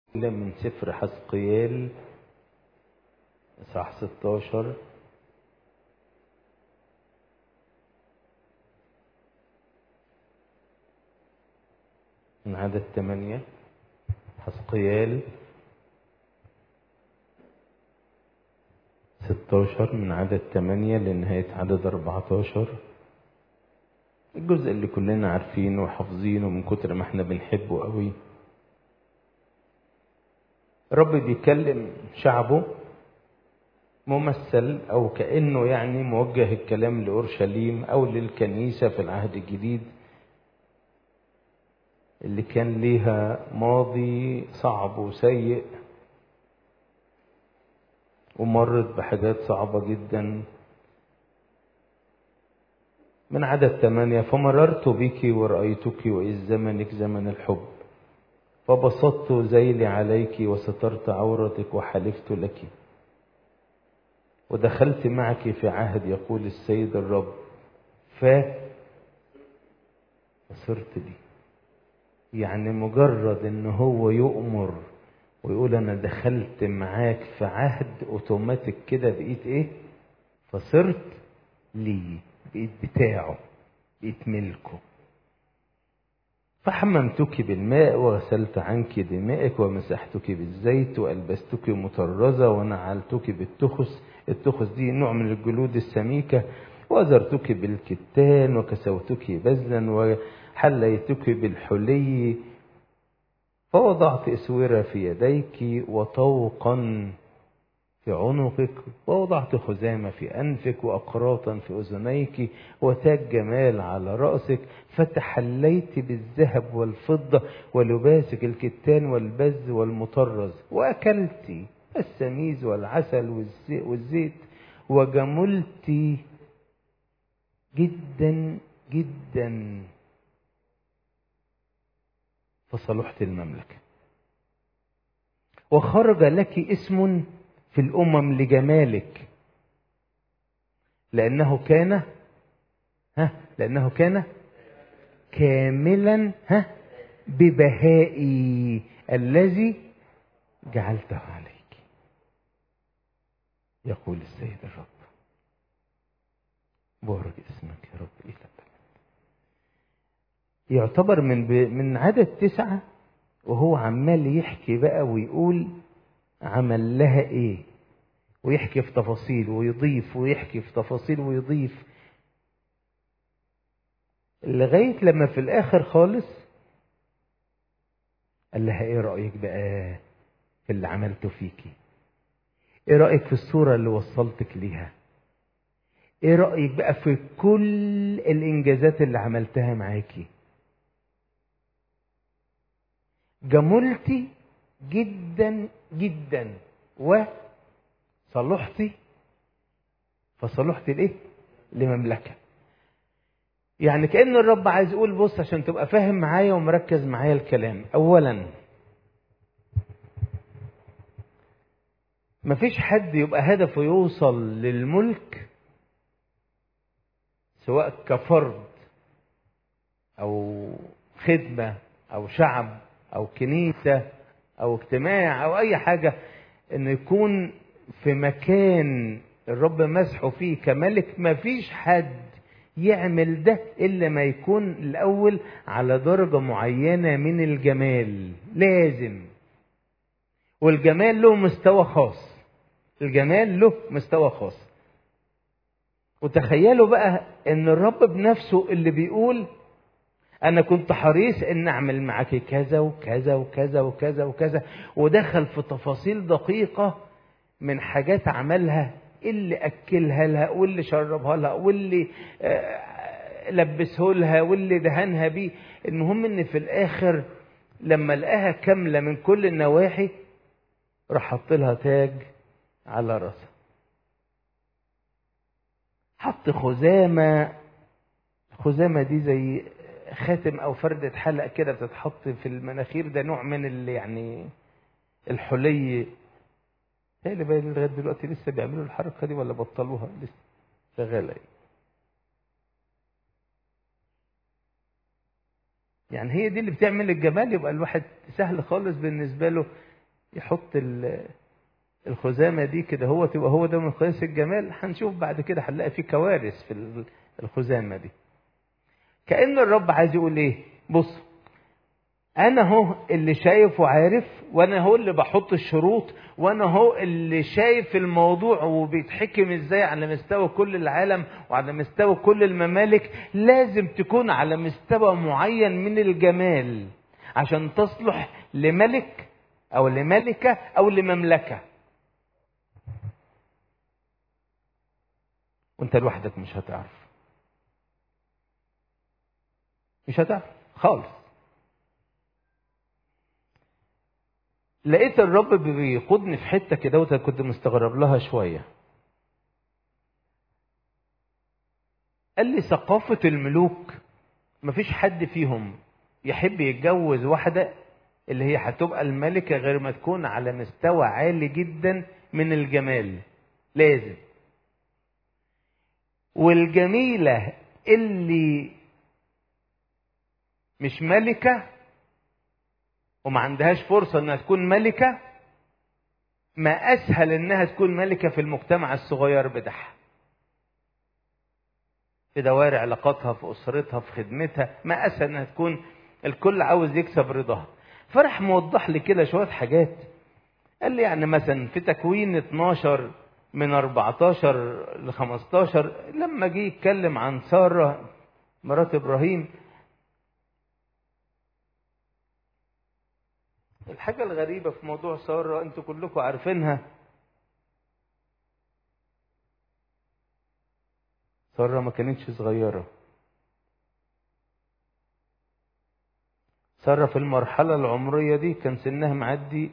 من سفر حسقيال إصحاح 16 من عدد 8 حسقيال 16 من عدد 8 لنهاية عدد 14 الجزء اللي كلنا عارفينه وحافظينه من كتر ما احنا بنحبه قوي رب بيكلم شعبه ممثل او كانه يعني موجه الكلام لاورشليم او للكنيسه في العهد الجديد اللي كان ليها ماضي صعب وسيء ومرت بحاجات صعبه جدا من عدد ثمانية فمررت بك ورأيتك وإذ زمنك زمن الحب فبسطت ذيلي عليك وسترت عورتك وحلفت لك ودخلت معك في عهد يقول السيد الرب ف صرت لي يعني مجرد ان هو يؤمر ويقول انا دخلت معاك في عهد اوتوماتيك كده بقيت ايه فصرت لي بقيت بتاعه بقيت ملكه فحممتك بالماء وغسلت عنك دمائك ومسحتك بالزيت وألبستك مطرزة ونعلتك بالتخس التخس دي نوع من الجلود السميكة وأزرتك بالكتان وكسوتك بزلا وحليتك بالحلي فوضعت اسورة في يديك وطوقا في عنقك ووضعت خزامة في أنفك وأقراطا في أذنيك وتاج جمال على رأسك فتحليت بالذهب والفضة ولباسك الكتان والبز والمطرز وأكلت السميز والعسل والزيت وجملت جدا جدا فصلحت المملكة وخرج لك اسم في الأمم لجمالك لأنه كان ها لأنه كان كاملا ها ببهائي الذي جعلته عليك يقول السيد الرب بارك اسمك يا رب إلى يعتبر من ب... من عدد تسعة وهو عمال يحكي بقى ويقول عمل لها ايه ويحكي في تفاصيل ويضيف ويحكي في تفاصيل ويضيف لغاية لما في الآخر خالص قال لها ايه رأيك بقى في اللي عملته فيكي ايه رأيك في الصورة اللي وصلتك ليها ايه رأيك بقى في كل الانجازات اللي عملتها معاكي جملتي جدا جدا وصلحتي فصلحت لايه لمملكة يعني كأن الرب عايز يقول بص عشان تبقى فاهم معايا ومركز معايا الكلام اولا مفيش حد يبقى هدفه يوصل للملك سواء كفرد او خدمة او شعب او كنيسة او اجتماع او اي حاجة انه يكون في مكان الرب مسحه فيه كملك مفيش حد يعمل ده الا ما يكون الاول على درجة معينة من الجمال لازم والجمال له مستوى خاص الجمال له مستوى خاص وتخيلوا بقى ان الرب بنفسه اللي بيقول انا كنت حريص ان اعمل معاك كذا وكذا وكذا وكذا وكذا ودخل في تفاصيل دقيقة من حاجات عملها اللي اكلها لها واللي شربها لها واللي لبسه لها واللي دهنها بيه المهم ان في الاخر لما لقاها كاملة من كل النواحي راح حط لها تاج على راسها حط خزامة خزامة دي زي خاتم او فردة حلق كده بتتحط في المناخير ده نوع من اللي يعني الحلي تالي بقى لغايه دلوقتي لسه بيعملوا الحركه دي ولا بطلوها لسه شغاله يعني هي دي اللي بتعمل الجمال يبقى الواحد سهل خالص بالنسبه له يحط ال- الخزامة دي كده هو تبقى هو ده مقياس الجمال هنشوف بعد كده هنلاقي في كوارث في ال- الخزامة دي كأن الرب عايز يقول ايه بص انا هو اللي شايف وعارف وانا هو اللي بحط الشروط وانا هو اللي شايف الموضوع وبيتحكم ازاي على مستوى كل العالم وعلى مستوى كل الممالك لازم تكون على مستوى معين من الجمال عشان تصلح لملك او لملكة او لمملكة وانت لوحدك مش هتعرف مش هتعرف خالص لقيت الرب بيقودني في حته كده وت- كنت مستغرب لها شويه قال لي ثقافه الملوك مفيش حد فيهم يحب يتجوز واحده اللي هي هتبقى الملكه غير ما تكون على مستوى عالي جدا من الجمال لازم والجميله اللي مش ملكه وما عندهاش فرصة انها تكون ملكة ما اسهل انها تكون ملكة في المجتمع الصغير بتاعها في دوائر علاقاتها في اسرتها في خدمتها ما اسهل انها تكون الكل عاوز يكسب رضاها فراح موضح لي كده شوية حاجات قال لي يعني مثلا في تكوين 12 من 14 ل 15 لما جه يتكلم عن سارة مرات ابراهيم الحاجة الغريبة في موضوع سارة انتوا كلكم عارفينها سارة ما كانتش صغيرة سارة في المرحلة العمرية دي كان سنها معدي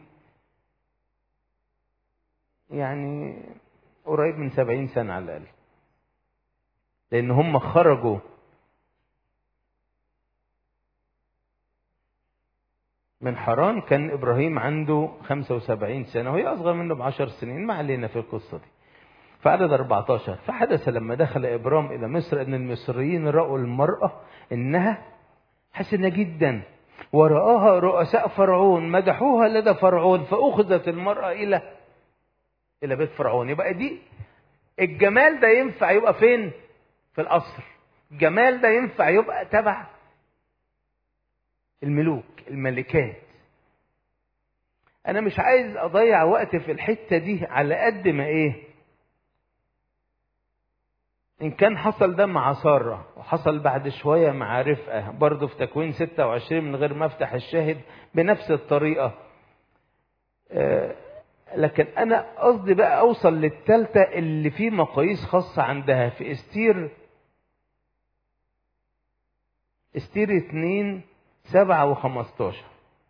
يعني قريب من سبعين سنة على الأقل لأن هم خرجوا من حران كان إبراهيم عنده 75 سنة وهي أصغر منه بعشر سنين ما علينا في القصة دي فعدد 14 فحدث لما دخل إبرام إلى مصر أن المصريين رأوا المرأة إنها حسنة جدا ورآها رؤساء فرعون مدحوها لدى فرعون فأخذت المرأة إلى إلى بيت فرعون يبقى دي الجمال ده ينفع يبقى فين؟ في القصر الجمال ده ينفع يبقى تبع الملوك الملكات انا مش عايز اضيع وقت في الحته دي على قد ما ايه ان كان حصل ده مع ساره وحصل بعد شويه مع رفقه برضه في تكوين 26 من غير ما افتح الشاهد بنفس الطريقه آه لكن انا قصدي بقى اوصل للثالثه اللي فيه مقاييس خاصه عندها في استير استير اتنين سبعة وخمستاشر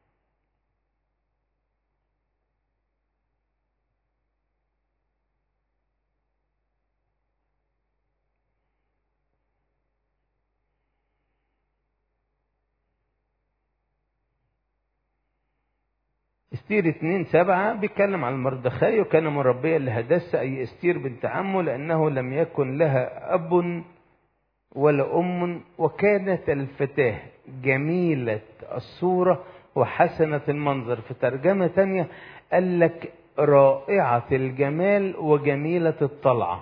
استير اتنين سبعة بيتكلم عن مردخاي وكان مربيا لهدسة أي استير بنت عمه لأنه لم يكن لها أب ولا أم وكانت الفتاة جميلة الصورة وحسنة المنظر في ترجمة تانية قال لك رائعة الجمال وجميلة الطلعة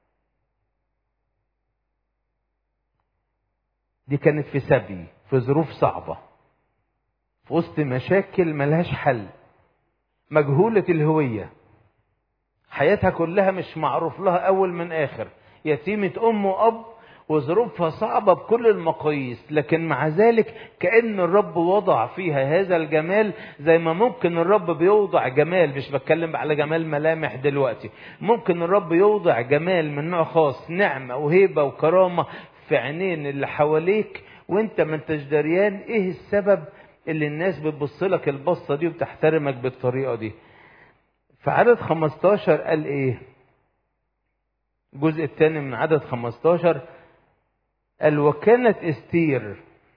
دي كانت في سبي في ظروف صعبة في وسط مشاكل ملهاش حل مجهولة الهوية حياتها كلها مش معروف لها أول من آخر يتيمة أم وأب وظروفها صعبة بكل المقاييس لكن مع ذلك كأن الرب وضع فيها هذا الجمال زي ما ممكن الرب بيوضع جمال مش بتكلم على جمال ملامح دلوقتي ممكن الرب يوضع جمال من نوع خاص نعمة وهيبة وكرامة في عينين اللي حواليك وانت ما انتش دريان ايه السبب اللي الناس بتبص لك البصة دي وبتحترمك بالطريقة دي في عدد 15 قال ايه الجزء الثاني من عدد 15 قال وكانت استير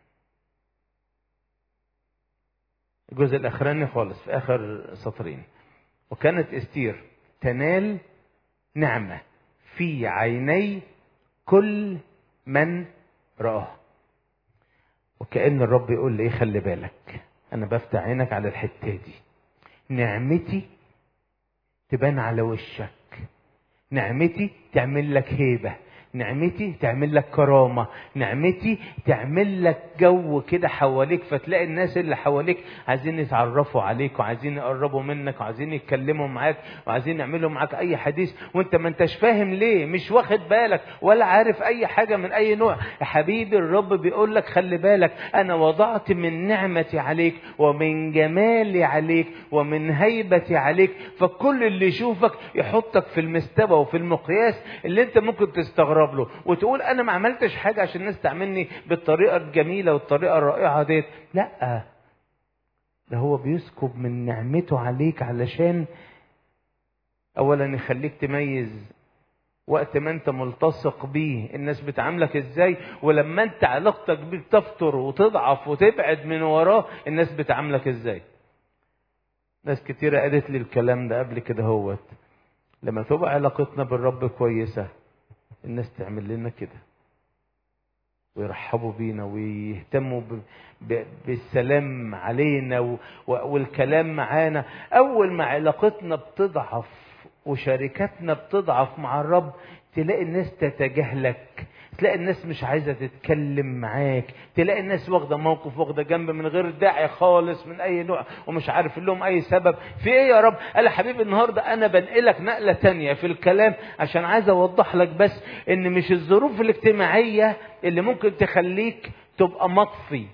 الجزء الاخراني خالص في اخر سطرين وكانت استير تنال نعمه في عيني كل من رآه وكأن الرب يقول لي ايه خلي بالك انا بفتح عينك على الحته دي نعمتي تبان على وشك نعمتي تعمل لك هيبة نعمتي تعمل لك كرامة نعمتي تعمل لك جو كده حواليك فتلاقي الناس اللي حواليك عايزين يتعرفوا عليك وعايزين يقربوا منك وعايزين يتكلموا معاك وعايزين يعملوا معاك اي حديث وانت ما انتش فاهم ليه مش واخد بالك ولا عارف اي حاجة من اي نوع يا حبيبي الرب بيقول لك خلي بالك انا وضعت من نعمتي عليك ومن جمالي عليك ومن هيبتي عليك فكل اللي يشوفك يحطك في المستوى وفي المقياس اللي انت ممكن تستغرب له وتقول انا ما عملتش حاجه عشان الناس تعملني بالطريقه الجميله والطريقه الرائعه ديت لا ده هو بيسكب من نعمته عليك علشان اولا يخليك تميز وقت ما انت ملتصق بيه الناس بتعاملك ازاي ولما انت علاقتك بيه تفتر وتضعف وتبعد من وراه الناس بتعاملك ازاي ناس كتيرة قالت لي الكلام ده قبل كده هوت لما تبقى علاقتنا بالرب كويسة الناس تعمل لنا كده ويرحبوا بينا ويهتموا ب... ب... بالسلام علينا و... والكلام معانا اول ما علاقتنا بتضعف وشركاتنا بتضعف مع الرب تلاقي الناس تتجاهلك تلاقي الناس مش عايزه تتكلم معاك تلاقي الناس واخده موقف واخده جنب من غير داعي خالص من اي نوع ومش عارف لهم اي سبب في ايه يا رب قال يا حبيبي النهارده انا بنقلك نقله تانية في الكلام عشان عايز اوضح لك بس ان مش الظروف الاجتماعيه اللي ممكن تخليك تبقى مطفي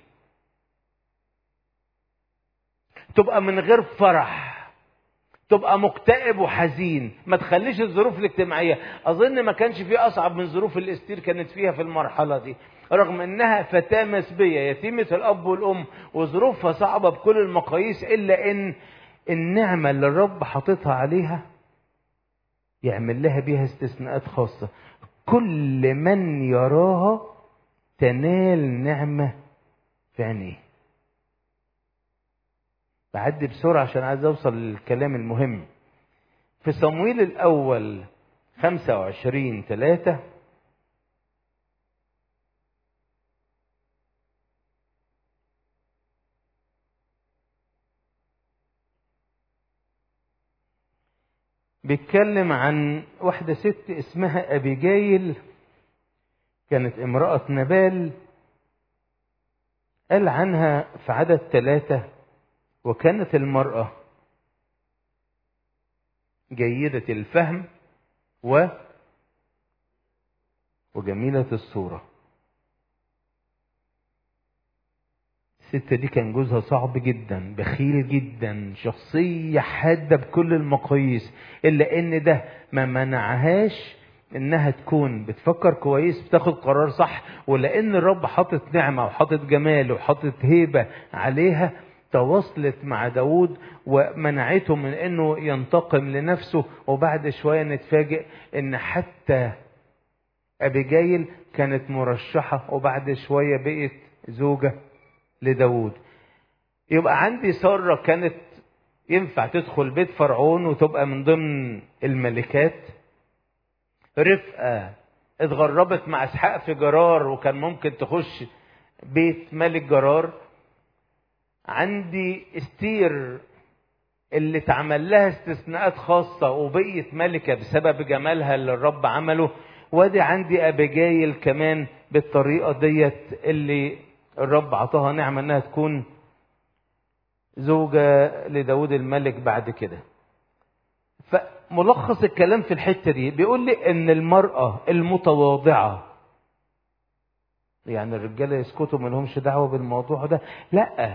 تبقى من غير فرح تبقى مكتئب وحزين ما تخليش الظروف الاجتماعية أظن ما كانش في أصعب من ظروف الاستير كانت فيها في المرحلة دي رغم أنها فتاة مسبية يتيمة الأب والأم وظروفها صعبة بكل المقاييس إلا أن النعمة اللي الرب حاططها عليها يعمل لها بيها استثناءات خاصة كل من يراها تنال نعمة في عينيه بعدي بسرعة عشان عايز أوصل للكلام المهم في صمويل الأول خمسة وعشرين ثلاثة بيتكلم عن واحدة ست اسمها أبيجايل كانت امرأة نبال قال عنها في عدد ثلاثة وكانت المرأة جيدة الفهم و وجميلة الصورة الست دي كان جوزها صعب جدا بخيل جدا شخصية حادة بكل المقاييس إلا إن ده ما منعهاش إنها تكون بتفكر كويس بتاخد قرار صح ولأن الرب حاطط نعمة وحاطط جمال وحاطط هيبة عليها تواصلت مع داود ومنعته من انه ينتقم لنفسه وبعد شوية نتفاجئ ان حتى ابيجايل كانت مرشحة وبعد شوية بقت زوجة لداود يبقى عندي سارة كانت ينفع تدخل بيت فرعون وتبقى من ضمن الملكات رفقة اتغربت مع اسحاق في جرار وكان ممكن تخش بيت ملك جرار عندي استير اللي اتعمل لها استثناءات خاصة وبقيت ملكة بسبب جمالها اللي الرب عمله وادي عندي أبيجايل كمان بالطريقة ديت اللي الرب عطاها نعمة انها تكون زوجة لداود الملك بعد كده فملخص الكلام في الحتة دي بيقول لي ان المرأة المتواضعة يعني الرجالة يسكتوا ملهمش دعوة بالموضوع ده لا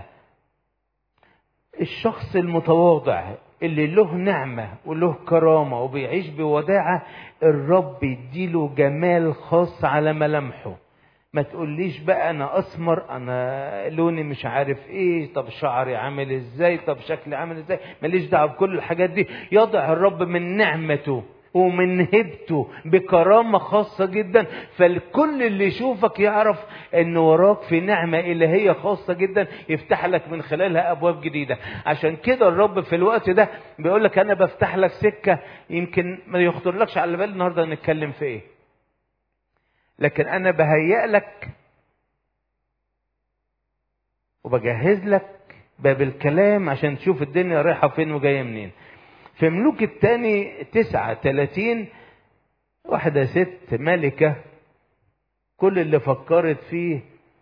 الشخص المتواضع اللي له نعمة وله كرامة وبيعيش بوداعة الرب يديله جمال خاص على ملامحه ما تقوليش بقى انا اسمر انا لوني مش عارف ايه طب شعري عامل ازاي طب شكلي عامل ازاي ماليش دعوه بكل الحاجات دي يضع الرب من نعمته ومن هبته بكرامة خاصة جدا فالكل اللي يشوفك يعرف ان وراك في نعمة الهية خاصة جدا يفتح لك من خلالها ابواب جديدة عشان كده الرب في الوقت ده بيقول لك انا بفتح لك سكة يمكن ما يخطرلكش على بال النهاردة نتكلم في ايه لكن انا بهيئ لك وبجهز لك باب الكلام عشان تشوف الدنيا رايحة فين وجاية منين في ملوك التاني تسعة تلاتين واحدة ست ملكة كل اللي فكرت فيه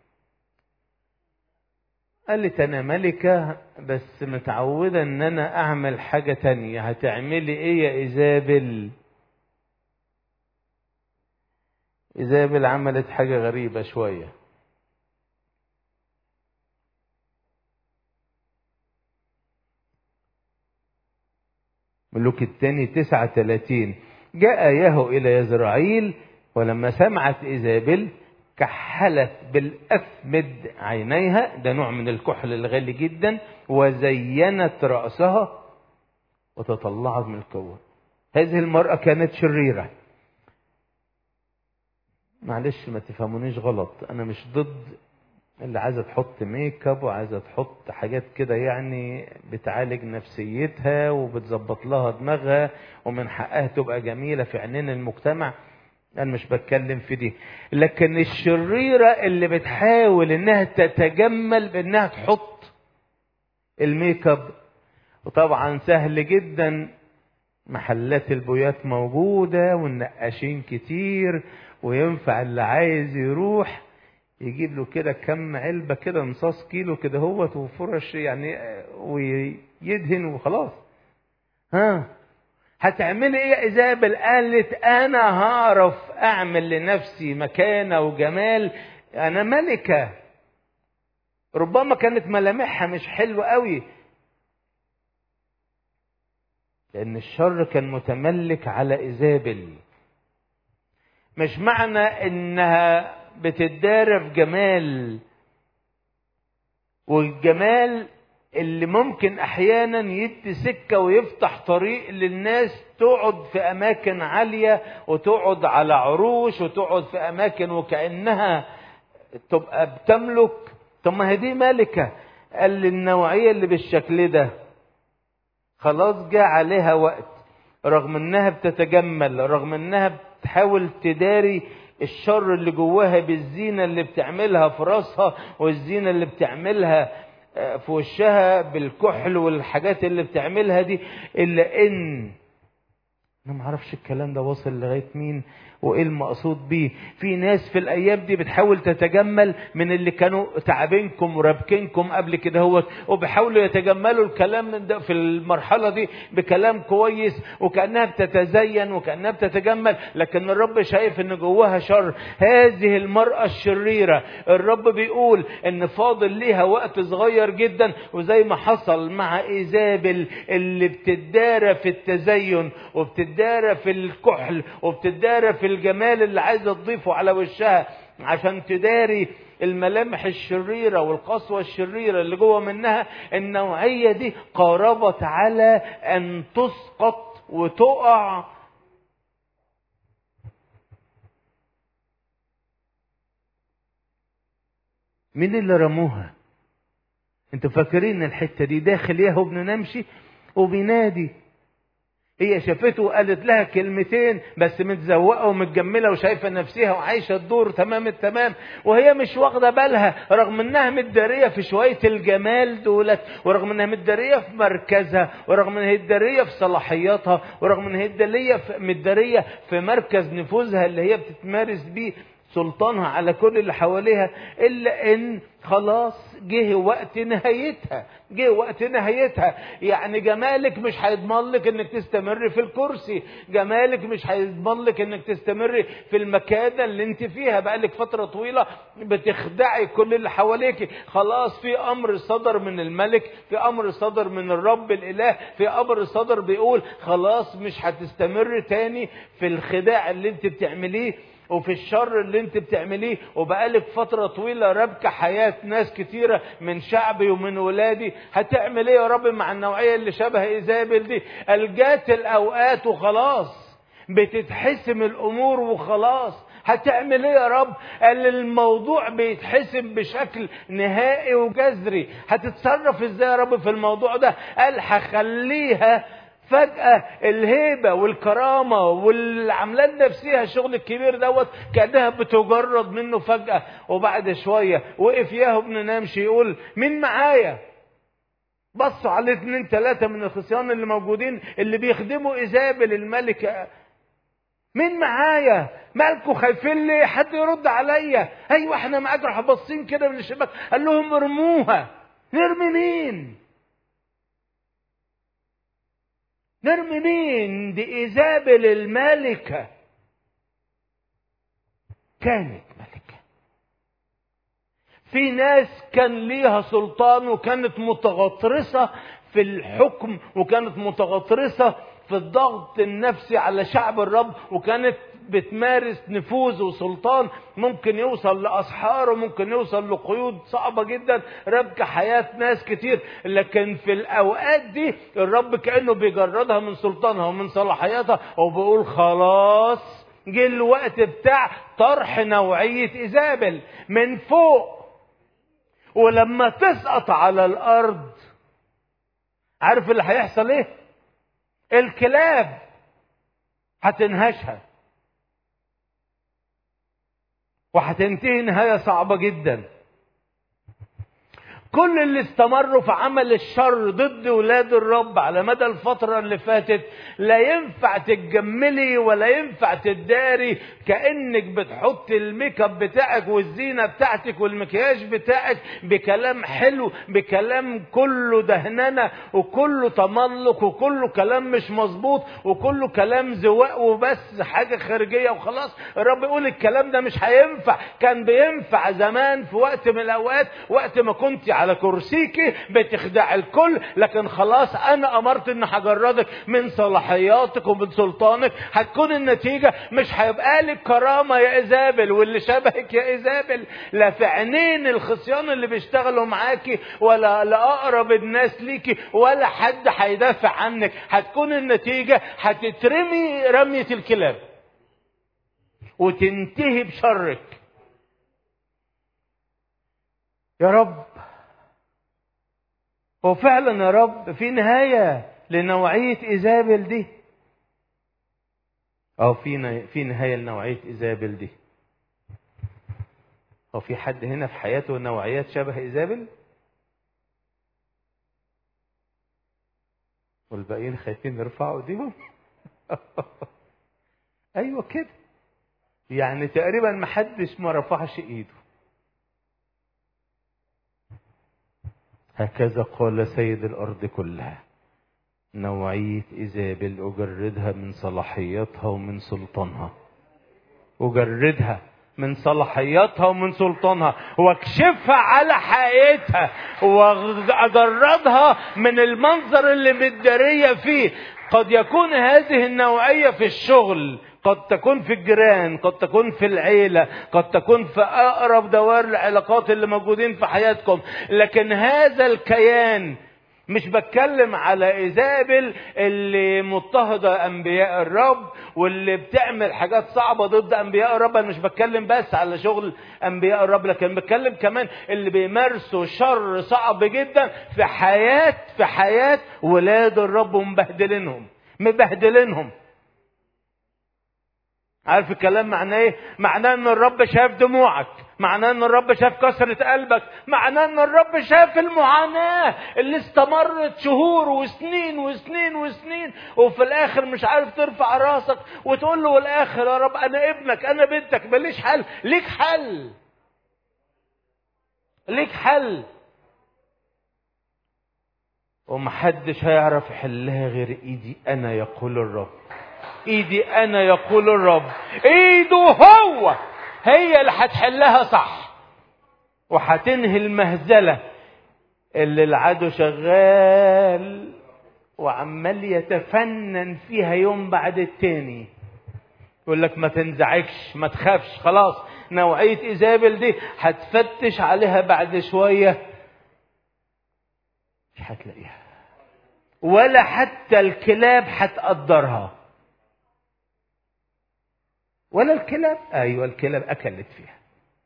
قالت انا ملكة بس متعودة ان انا اعمل حاجة تانية هتعملي ايه يا ايزابل ايزابل عملت حاجة غريبة شوية ملوك الثاني تسعة تلاتين جاء يهو إلى يزرعيل ولما سمعت إيزابل كحلت بالأفمد عينيها ده نوع من الكحل الغالي جدا وزينت رأسها وتطلعت من الكون هذه المرأة كانت شريرة معلش ما تفهمونيش غلط أنا مش ضد اللي عايزة تحط ميك اب وعايزة تحط حاجات كده يعني بتعالج نفسيتها وبتظبط لها دماغها ومن حقها تبقى جميلة في عينين المجتمع انا مش بتكلم في دي لكن الشريرة اللي بتحاول انها تتجمل بانها تحط الميك اب وطبعا سهل جدا محلات البويات موجودة والنقاشين كتير وينفع اللي عايز يروح يجيب له كده كم علبة كده نصاص كيلو كده هو وفرش يعني ويدهن وخلاص ها هتعملي ايه يا ايزابل قالت انا هعرف اعمل لنفسي مكانة وجمال انا ملكة ربما كانت ملامحها مش حلوة قوي لان الشر كان متملك على ايزابل مش معنى انها بتدارى في جمال والجمال اللي ممكن احيانا يدي سكه ويفتح طريق للناس تقعد في اماكن عاليه وتقعد على عروش وتقعد في اماكن وكانها تبقى بتملك طب ما هي دي ملكه قال النوعيه اللي بالشكل ده خلاص جاء عليها وقت رغم انها بتتجمل رغم انها بتحاول تداري الشر اللي جواها بالزينه اللي بتعملها في راسها والزينه اللي بتعملها في وشها بالكحل والحاجات اللي بتعملها دي الا ان انا ما اعرفش الكلام ده واصل لغايه مين وايه المقصود بيه في ناس في الايام دي بتحاول تتجمل من اللي كانوا تعبينكم ورابكينكم قبل كده هو وبيحاولوا يتجملوا الكلام من ده في المرحله دي بكلام كويس وكانها بتتزين وكانها بتتجمل لكن الرب شايف ان جواها شر هذه المراه الشريره الرب بيقول ان فاضل ليها وقت صغير جدا وزي ما حصل مع ايزابل اللي بتدارى في التزين وبتدارى في الكحل وبتدارى في الجمال اللي عايزه تضيفه على وشها عشان تداري الملامح الشريرة والقسوة الشريرة اللي جوه منها النوعية دي قاربت على أن تسقط وتقع مين اللي رموها انتوا فاكرين الحتة دي داخل ياهو ابن نمشي وبينادي هي شافته وقالت لها كلمتين بس متزوقه ومتجمله وشايفه نفسها وعايشه الدور تمام التمام وهي مش واخده بالها رغم انها متداريه في شويه الجمال دولت ورغم انها متداريه في مركزها ورغم انها متداريه في صلاحياتها ورغم انها متداريه في متداريه في مركز نفوذها اللي هي بتتمارس بيه سلطانها على كل اللي حواليها الا ان خلاص جه وقت نهايتها جه وقت نهايتها يعني جمالك مش هيضمن لك انك تستمر في الكرسي جمالك مش هيضمن لك انك تستمر في المكانه اللي انت فيها بقالك فتره طويله بتخدعي كل اللي حواليك خلاص في امر صدر من الملك في امر صدر من الرب الاله في امر صدر بيقول خلاص مش هتستمر تاني في الخداع اللي انت بتعمليه وفي الشر اللي انت بتعمليه وبقالك فترة طويلة رابكة حياة ناس كتيرة من شعبي ومن ولادي هتعمل ايه يا رب مع النوعية اللي شبه ايزابل دي الجات الاوقات وخلاص بتتحسم الامور وخلاص هتعمل ايه يا رب قال الموضوع بيتحسم بشكل نهائي وجذري هتتصرف ازاي يا رب في الموضوع ده قال هخليها فجأة الهيبة والكرامة والعملات نفسها الشغل الكبير دوت كأنها بتجرد منه فجأة وبعد شوية وقف ياهو ابن نمشي يقول مين معايا بصوا على اثنين ثلاثة من الخصيان اللي موجودين اللي بيخدموا إيزابل الملكة مين معايا مالكوا خايفين ليه حد يرد عليا ايوه احنا معاك راح باصين كده من الشباك قال لهم ارموها نرمي مين نرمي مين دي ايزابل الملكه كانت ملكه في ناس كان ليها سلطان وكانت متغطرسه في الحكم وكانت متغطرسه في الضغط النفسي على شعب الرب وكانت بتمارس نفوذ وسلطان ممكن يوصل لأسحار وممكن يوصل لقيود صعبة جدا ربك حياة ناس كتير لكن في الأوقات دي الرب كأنه بيجردها من سلطانها ومن صلاحياتها وبيقول خلاص جه الوقت بتاع طرح نوعية إيزابل من فوق ولما تسقط على الأرض عارف اللي هيحصل ايه الكلاب هتنهشها وهتنتهي نهاية صعبة جدا كل اللي استمروا في عمل الشر ضد ولاد الرب على مدى الفترة اللي فاتت لا ينفع تتجملي ولا ينفع تداري كأنك بتحط الميك اب بتاعك والزينة بتاعتك والمكياج بتاعك بكلام حلو بكلام كله دهننة وكله تملق وكله كلام مش مظبوط وكله كلام زواق وبس حاجة خارجية وخلاص الرب يقول الكلام ده مش هينفع كان بينفع زمان في وقت من الأوقات وقت ما كنت على كرسيكي بتخدع الكل لكن خلاص انا امرت ان هجردك من صلاحياتك ومن سلطانك هتكون النتيجة مش هيبقى لك كرامة يا ايزابل واللي شبهك يا ايزابل لا في عينين الخصيان اللي بيشتغلوا معاكي ولا لاقرب الناس ليكي ولا حد هيدافع عنك هتكون النتيجة هتترمي رمية الكلاب وتنتهي بشرك يا رب هو فعلا يا رب في نهاية لنوعية إيزابل دي أو في في نهاية لنوعية إيزابل دي هو في حد هنا في حياته نوعيات شبه إيزابل والباقيين خايفين يرفعوا ايديهم ايوه كده يعني تقريبا ما حدش ما رفعش ايده هكذا قال سيد الأرض كلها نوعية إيزابل أجردها من صلاحياتها ومن سلطانها أجردها من صلاحياتها ومن سلطانها واكشفها على حقيقتها واجردها من المنظر اللي متدارية فيه قد يكون هذه النوعية في الشغل قد تكون في الجيران قد تكون في العيلة قد تكون في أقرب دوائر العلاقات اللي موجودين في حياتكم لكن هذا الكيان مش بتكلم على ايزابل اللي مضطهدة انبياء الرب واللي بتعمل حاجات صعبة ضد انبياء الرب انا مش بتكلم بس على شغل انبياء الرب لكن بتكلم كمان اللي بيمارسوا شر صعب جدا في حياة في حياة ولاد الرب ومبهدلينهم مبهدلينهم عارف الكلام معناه ايه؟ معناه ان الرب شاف دموعك، معناه ان الرب شاف كسرة قلبك، معناه ان الرب شاف المعاناة اللي استمرت شهور وسنين وسنين وسنين وفي الاخر مش عارف ترفع راسك وتقول له والاخر يا رب انا ابنك انا بنتك ماليش حل، ليك حل. ليك حل. ومحدش هيعرف يحلها غير ايدي انا يقول الرب. ايدي انا يقول الرب ايده هو هي اللي هتحلها صح وهتنهي المهزله اللي العدو شغال وعمال يتفنن فيها يوم بعد التاني يقول لك ما تنزعجش ما تخافش خلاص نوعية إيزابل دي هتفتش عليها بعد شوية مش هتلاقيها ولا حتى الكلاب هتقدرها ولا الكلاب ايوه الكلاب اكلت فيها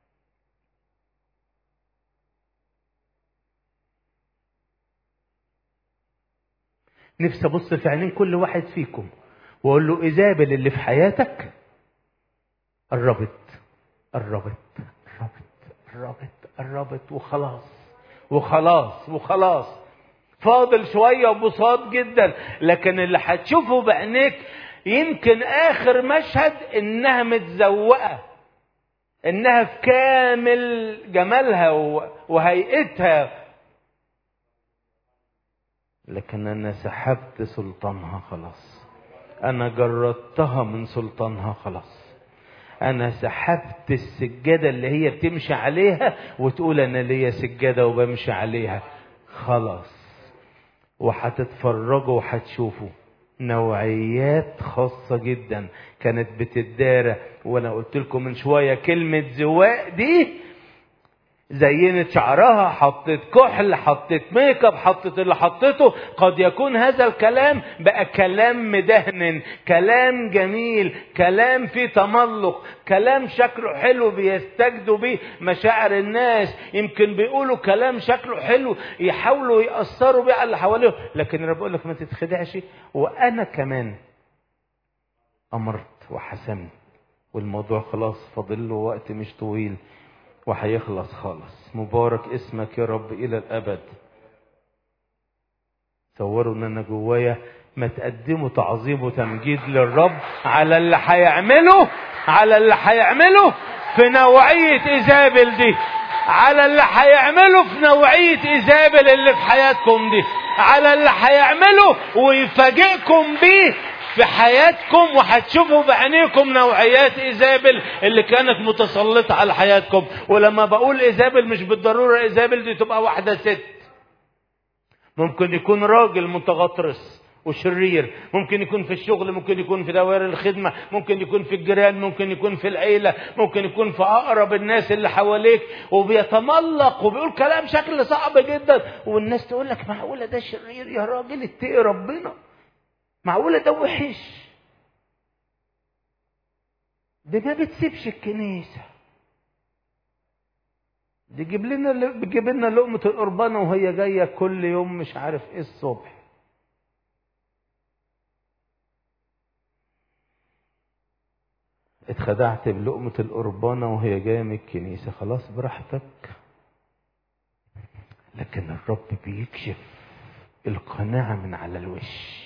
نفسي ابص في عينين كل واحد فيكم واقول له ايزابل اللي في حياتك قربت قربت قربت قربت قربت وخلاص وخلاص وخلاص فاضل شوية وبساط جدا لكن اللي هتشوفه بعينيك يمكن آخر مشهد إنها متزوقة إنها في كامل جمالها وهيئتها لكن أنا سحبت سلطانها خلاص أنا جردتها من سلطانها خلاص أنا سحبت السجادة اللي هي بتمشي عليها وتقول أنا ليا سجادة وبمشي عليها خلاص وهتتفرجوا وهتشوفوا نوعيات خاصة جدا كانت بتدارى وانا قلت لكم من شوية كلمة زواق دي زينت شعرها حطت كحل حطت ميك اب حطت اللي حطته قد يكون هذا الكلام بقى كلام مدهن كلام جميل كلام فيه تملق كلام شكله حلو بيستجدوا بيه مشاعر الناس يمكن بيقولوا كلام شكله حلو يحاولوا يأثروا بيه على اللي حواليهم لكن انا بقول لك ما تتخدعش وانا كمان امرت وحسمت والموضوع خلاص فاضل له وقت مش طويل وهيخلص خالص مبارك اسمك يا رب الى الابد تصوروا ان انا جوايا ما تقدموا تعظيم وتمجيد للرب على اللي هيعمله على اللي هيعمله في نوعية ايزابل دي على اللي هيعمله في نوعية ايزابل اللي في حياتكم دي على اللي هيعمله ويفاجئكم بيه في حياتكم وهتشوفوا بعينيكم نوعيات ايزابل اللي كانت متسلطه على حياتكم ولما بقول ايزابل مش بالضروره ايزابل دي تبقى واحده ست ممكن يكون راجل متغطرس وشرير ممكن يكون في الشغل ممكن يكون في دوائر الخدمة ممكن يكون في الجيران ممكن يكون في العيلة ممكن يكون في أقرب الناس اللي حواليك وبيتملق وبيقول كلام شكل صعب جدا والناس تقول لك معقولة ده شرير يا راجل اتقي ربنا معقولة ده وحش ده ما بتسيبش الكنيسة دي جيب لنا بتجيب لنا لقمة القربانة وهي جاية كل يوم مش عارف ايه الصبح اتخدعت بلقمة القربانة وهي جاية من الكنيسة خلاص براحتك لكن الرب بيكشف القناعة من على الوش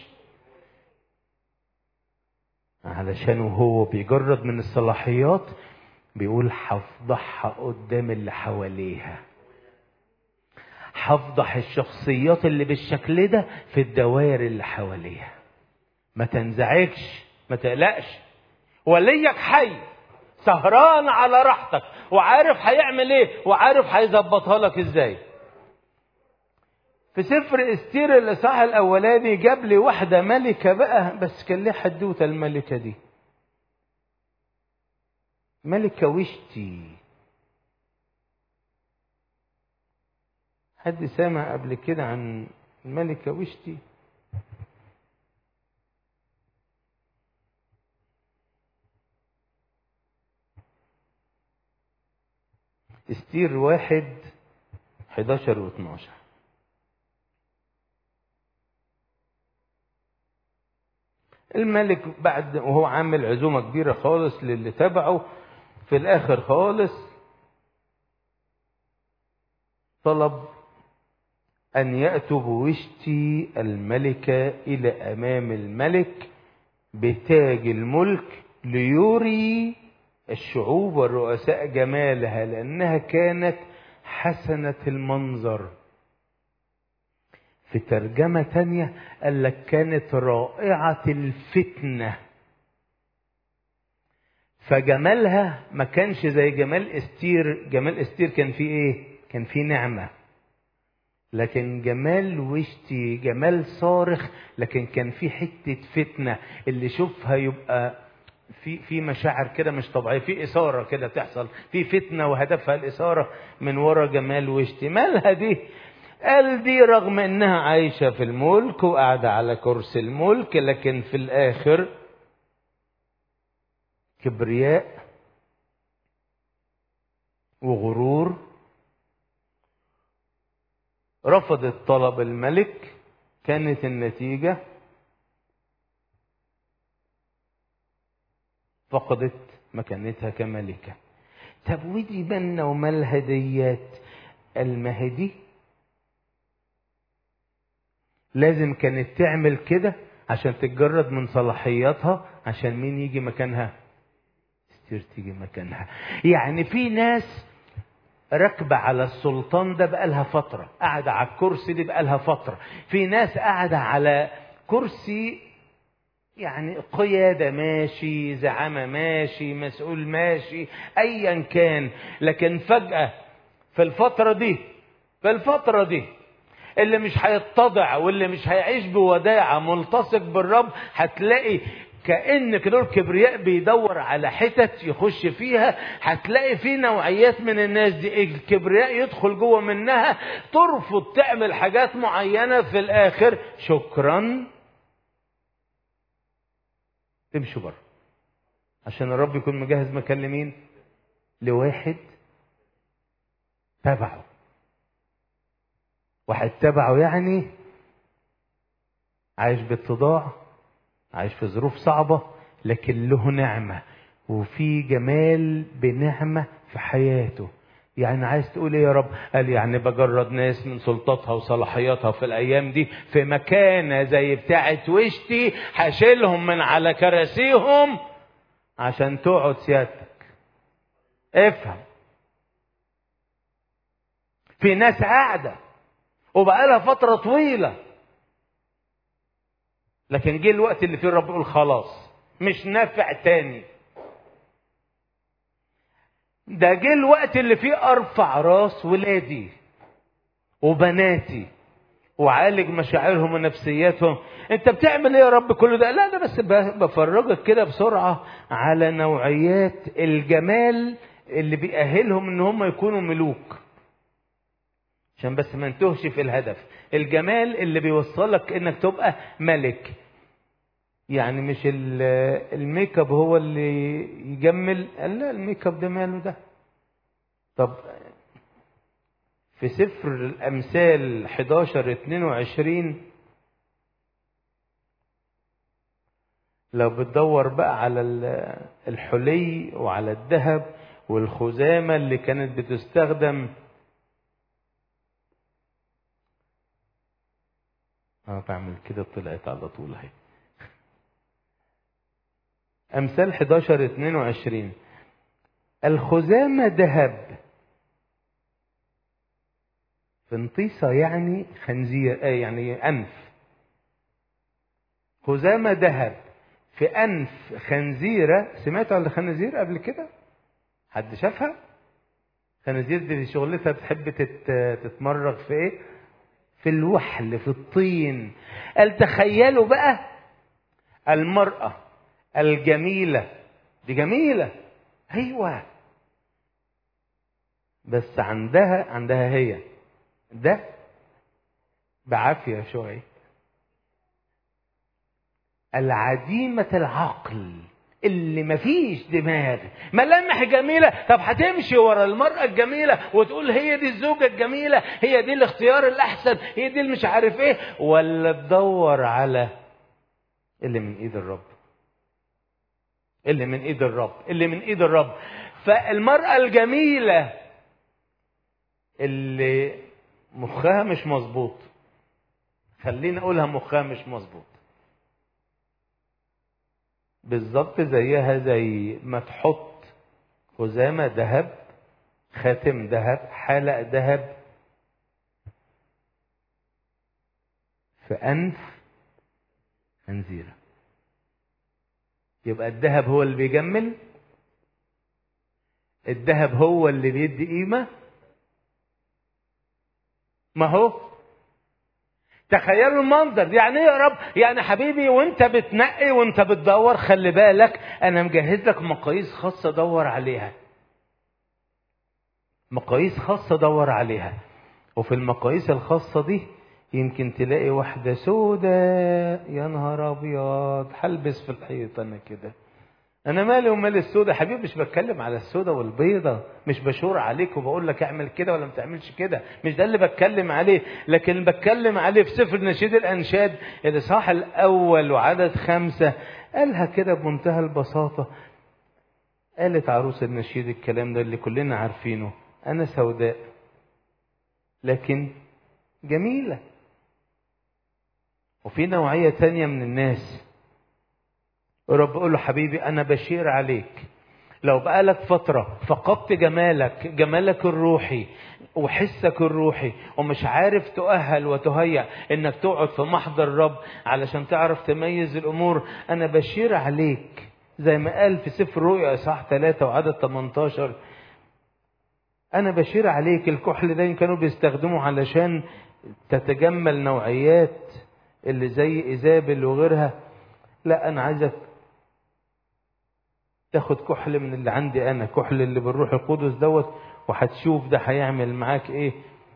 علشان وهو بيجرد من الصلاحيات بيقول هفضحها قدام اللي حواليها هفضح الشخصيات اللي بالشكل ده في الدوائر اللي حواليها ما تنزعجش ما تقلقش وليك حي سهران على راحتك وعارف هيعمل ايه وعارف هيظبطها لك ازاي في سفر استير الاصحاح الاولاني جاب لي واحده ملكه بقى بس كان ليه حدوته الملكه دي ملكه وشتي حد سامع قبل كده عن الملكه وشتي استير واحد 11 و 12 الملك بعد وهو عامل عزومة كبيرة خالص للي تبعه في الآخر خالص طلب أن يأتوا بوشتي الملكة إلى أمام الملك بتاج الملك ليري الشعوب والرؤساء جمالها لأنها كانت حسنة المنظر في ترجمة تانية قال لك كانت رائعة الفتنة فجمالها ما كانش زي جمال استير جمال استير كان فيه ايه كان فيه نعمة لكن جمال وشتي جمال صارخ لكن كان فيه حتة فتنة اللي يشوفها يبقى في في مشاعر كده مش طبيعيه في اثاره كده تحصل في فتنه وهدفها الاثاره من ورا جمال وشتي مالها دي قال دي رغم انها عايشه في الملك وقاعده على كرسي الملك لكن في الاخر كبرياء وغرور رفضت طلب الملك كانت النتيجه فقدت مكانتها كملكة طب ودي بنا ومالها ديات المهدي لازم كانت تعمل كده عشان تتجرد من صلاحياتها عشان مين يجي مكانها استير تيجي مكانها يعني في ناس راكبة على السلطان ده بقالها فترة قاعدة على الكرسي دي بقالها فترة في ناس قاعدة على كرسي يعني قيادة ماشي زعامة ماشي مسؤول ماشي أيا كان لكن فجأة في الفترة دي في الفترة دي اللي مش هيتضع واللي مش هيعيش بوداعة ملتصق بالرب هتلاقي كأن كده الكبرياء بيدور على حتت يخش فيها هتلاقي في نوعيات من الناس دي الكبرياء يدخل جوه منها ترفض تعمل حاجات معينة في الآخر شكرا تمشوا بره عشان الرب يكون مجهز مكان لمين لواحد تبعه واحد تبعه يعني عايش باتضاع عايش في ظروف صعبة لكن له نعمة وفي جمال بنعمة في حياته يعني عايز تقول ايه يا رب قال يعني بجرد ناس من سلطاتها وصلاحياتها في الايام دي في مكانة زي بتاعة وشتي هشيلهم من على كراسيهم عشان تقعد سيادتك افهم في ناس قاعدة وبقالها فترة طويلة لكن جه الوقت اللي فيه الرب يقول خلاص مش نافع تاني ده جه الوقت اللي فيه ارفع راس ولادي وبناتي وعالج مشاعرهم ونفسياتهم انت بتعمل ايه يا رب كل ده لا انا بس بفرجك كده بسرعه على نوعيات الجمال اللي بيأهلهم ان هم يكونوا ملوك عشان بس ما نتوهش في الهدف الجمال اللي بيوصلك انك تبقى ملك يعني مش الميك اب هو اللي يجمل لا الميك اب ده ماله ده طب في سفر الامثال 11 22 لو بتدور بقى على الحلي وعلى الذهب والخزامه اللي كانت بتستخدم اه بعمل كده طلعت على طول اهي امثال 11 22 الخزامة ذهب فنطيسة يعني خنزير آه يعني أنف خزامة ذهب في أنف خنزيرة سمعتوا عن الخنازير قبل كده؟ حد شافها؟ خنازير دي شغلتها بتحب تتمرغ في ايه؟ في الوحل في الطين قال تخيلوا بقى المرأة الجميلة دي جميلة أيوة بس عندها عندها هي ده بعافية شوية العديمة العقل اللي مفيش دماغ ملامح جميلة طب هتمشي ورا المرأة الجميلة وتقول هي دي الزوجة الجميلة هي دي الاختيار الأحسن هي دي اللي مش عارف ايه ولا تدور على اللي من ايد الرب اللي من ايد الرب اللي من ايد الرب فالمرأة الجميلة اللي مخها مش مظبوط خليني اقولها مخها مش مظبوط بالظبط زيها زي ما تحط خزامة ذهب خاتم ذهب حلق ذهب في أنف خنزيرة يبقى الذهب هو اللي بيجمل الذهب هو اللي بيدي قيمة ما هو تخيلوا المنظر يعني ايه يا رب يعني حبيبي وانت بتنقي وانت بتدور خلي بالك انا مجهز لك مقاييس خاصه دور عليها مقاييس خاصه دور عليها وفي المقاييس الخاصه دي يمكن تلاقي واحده سودة يا نهار ابيض هلبس في الحيط انا كده انا مالي ومال السودة حبيبي مش بتكلم على السودة والبيضة مش بشور عليك وبقول لك اعمل كده ولا ما تعملش كده مش ده اللي بتكلم عليه لكن بتكلم عليه في سفر نشيد الانشاد الاصحاح الاول وعدد خمسة قالها كده بمنتهى البساطة قالت عروس النشيد الكلام ده اللي كلنا عارفينه انا سوداء لكن جميلة وفي نوعية تانية من الناس الرب يقول له حبيبي أنا بشير عليك لو بقالك فترة فقدت جمالك جمالك الروحي وحسك الروحي ومش عارف تؤهل وتهيأ انك تقعد في محضر الرب علشان تعرف تميز الامور انا بشير عليك زي ما قال في سفر رؤيا اصحاح 3 وعدد 18 انا بشير عليك الكحل ده كانوا بيستخدموا علشان تتجمل نوعيات اللي زي ايزابل وغيرها لا انا عايزك تاخد كحل من اللي عندي انا كحل اللي بالروح القدس دوت وهتشوف ده هيعمل معاك ايه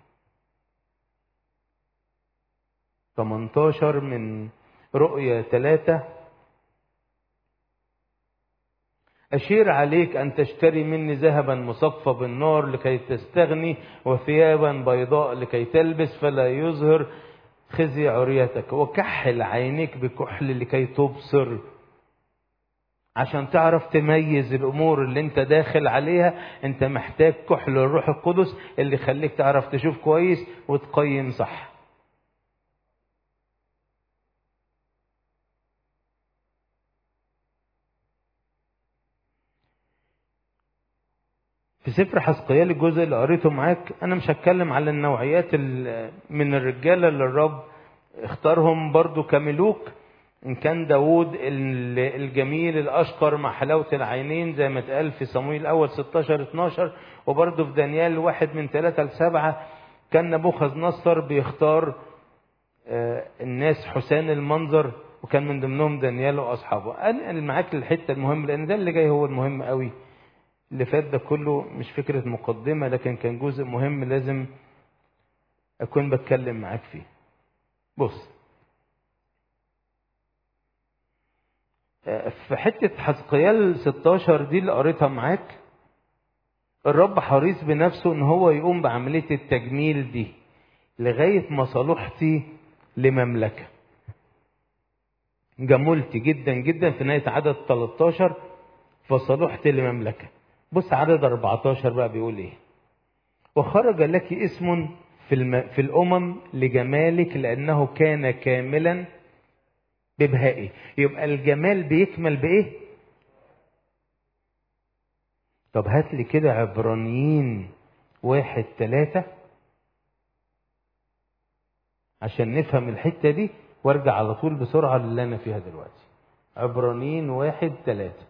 18 من رؤية ثلاثة أشير عليك أن تشتري مني ذهبا مصفى بالنار لكي تستغني وثيابا بيضاء لكي تلبس فلا يظهر خزي عريتك وكحل عينيك بكحل لكي تبصر عشان تعرف تميز الامور اللي انت داخل عليها انت محتاج كحل الروح القدس اللي يخليك تعرف تشوف كويس وتقيم صح في سفر حسقيال الجزء اللي قريته معاك انا مش هتكلم على النوعيات من الرجاله اللي الرب اختارهم برضو كملوك إن كان داود الجميل الأشقر مع حلاوة العينين زي ما اتقال في صمويل الأول 16 12 وبرضه في دانيال واحد من ثلاثة لسبعة كان نبوخذ نصر بيختار الناس حسان المنظر وكان من ضمنهم دانيال وأصحابه أنا معاك الحتة المهمة لأن ده اللي جاي هو المهم قوي اللي فات ده كله مش فكرة مقدمة لكن كان جزء مهم لازم أكون بتكلم معاك فيه بص في حتة حزقيال 16 دي اللي قريتها معاك الرب حريص بنفسه ان هو يقوم بعملية التجميل دي لغاية ما صلحتي لمملكة جملت جدا جدا في نهاية عدد 13 فصلحت لمملكة بص عدد 14 بقى بيقول ايه وخرج لك اسم في, الم... في الأمم لجمالك لأنه كان كاملا ببهائي يبقى الجمال بيكمل بايه طب هات لي كده عبرانيين واحد ثلاثة عشان نفهم الحتة دي وارجع على طول بسرعة للي أنا فيها دلوقتي عبرانيين واحد ثلاثة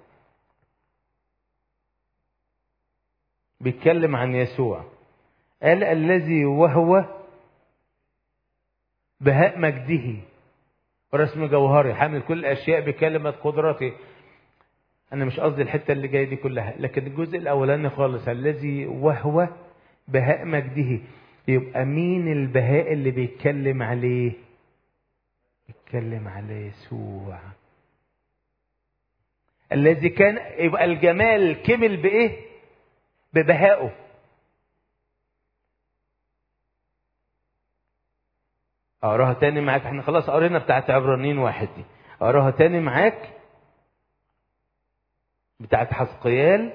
بيتكلم عن يسوع قال الذي وهو بهاء مجده ورسم جوهري حامل كل الاشياء بكلمه قدرته انا مش قصدي الحته اللي جايه دي كلها لكن الجزء الاولاني خالص الذي وهو بهاء مجده يبقى مين البهاء اللي بيتكلم عليه بيتكلم على يسوع الذي كان يبقى الجمال كمل بايه ببهائه اقراها تاني معاك احنا خلاص قرينا بتاعت عبرانيين واحد دي اقراها تاني معاك بتاعت حسقيال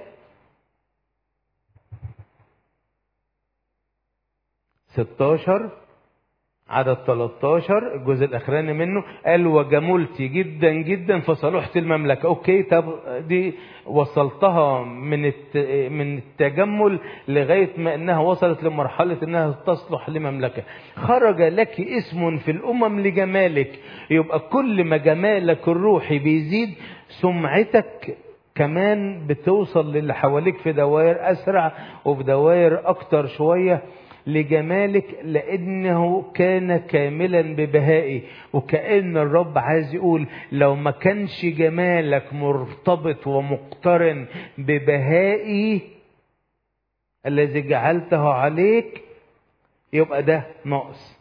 ستاشر عدد 13 الجزء الاخراني منه قال وجملت جدا جدا فصلحت المملكه اوكي طب دي وصلتها من من التجمل لغايه ما انها وصلت لمرحله انها تصلح لمملكه خرج لك اسم في الامم لجمالك يبقى كل ما جمالك الروحي بيزيد سمعتك كمان بتوصل للي حواليك في دوائر اسرع وفي دوائر اكتر شويه لجمالك لانه كان كاملا ببهائي وكان الرب عايز يقول لو ما كانش جمالك مرتبط ومقترن ببهائي الذي جعلته عليك يبقى ده ناقص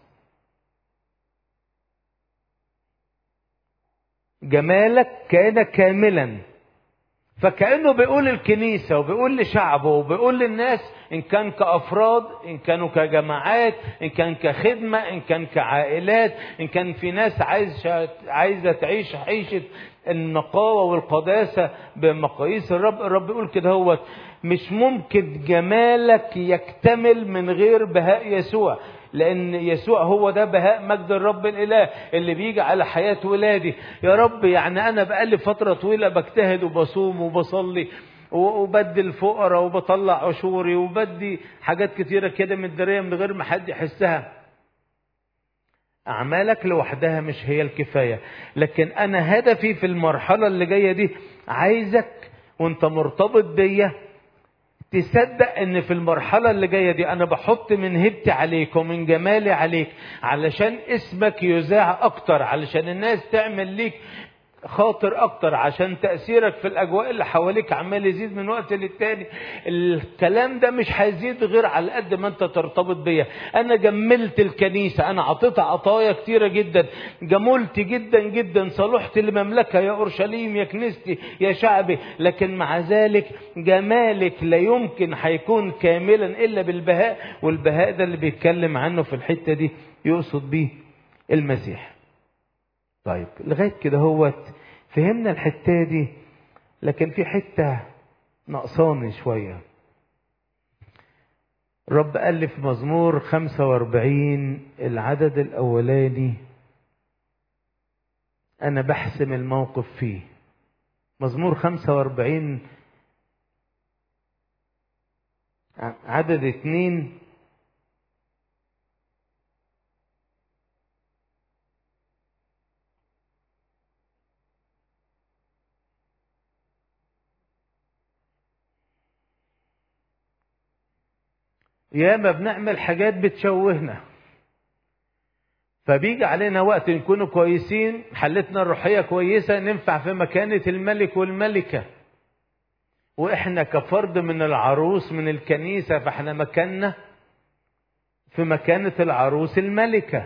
جمالك كان كاملا فكأنه بيقول الكنيسة وبيقول لشعبه وبيقول للناس إن كان كأفراد إن كانوا كجماعات إن كان كخدمة إن كان كعائلات إن كان في ناس عايزة عايزة تعيش عيشة النقاوة والقداسة بمقاييس الرب الرب يقول كده هو مش ممكن جمالك يكتمل من غير بهاء يسوع لان يسوع هو ده بهاء مجد الرب الاله اللي بيجي على حياه ولادي يا رب يعني انا بقالي فتره طويله بجتهد وبصوم وبصلي وبدي الفقراء وبطلع عشوري وبدي حاجات كتيره كده متداريه من غير ما حد يحسها أعمالك لوحدها مش هي الكفاية لكن أنا هدفي في المرحلة اللي جاية دي عايزك وانت مرتبط بيا تصدق ان في المرحلة اللي جاية دي انا بحط من هبتي عليك ومن جمالي عليك علشان اسمك يذاع اكتر علشان الناس تعمل ليك خاطر اكتر عشان تأثيرك في الاجواء اللي حواليك عمال يزيد من وقت للتاني الكلام ده مش هيزيد غير على قد ما انت ترتبط بيا انا جملت الكنيسة انا عطيتها عطايا كتيرة جدا جملت جدا جدا صلحت المملكة يا اورشليم يا كنيستي يا شعبي لكن مع ذلك جمالك لا يمكن هيكون كاملا الا بالبهاء والبهاء ده اللي بيتكلم عنه في الحتة دي يقصد بيه المسيح طيب لغايه كده هوت فهمنا الحته دي لكن في حته نقصاني شويه رب قال لي في مزمور 45 العدد الاولاني انا بحسم الموقف فيه مزمور 45 عدد اتنين ياما بنعمل حاجات بتشوهنا فبيجي علينا وقت نكون كويسين حالتنا الروحية كويسة ننفع في مكانة الملك والملكة واحنا كفرد من العروس من الكنيسة فاحنا مكاننا في مكانة العروس الملكة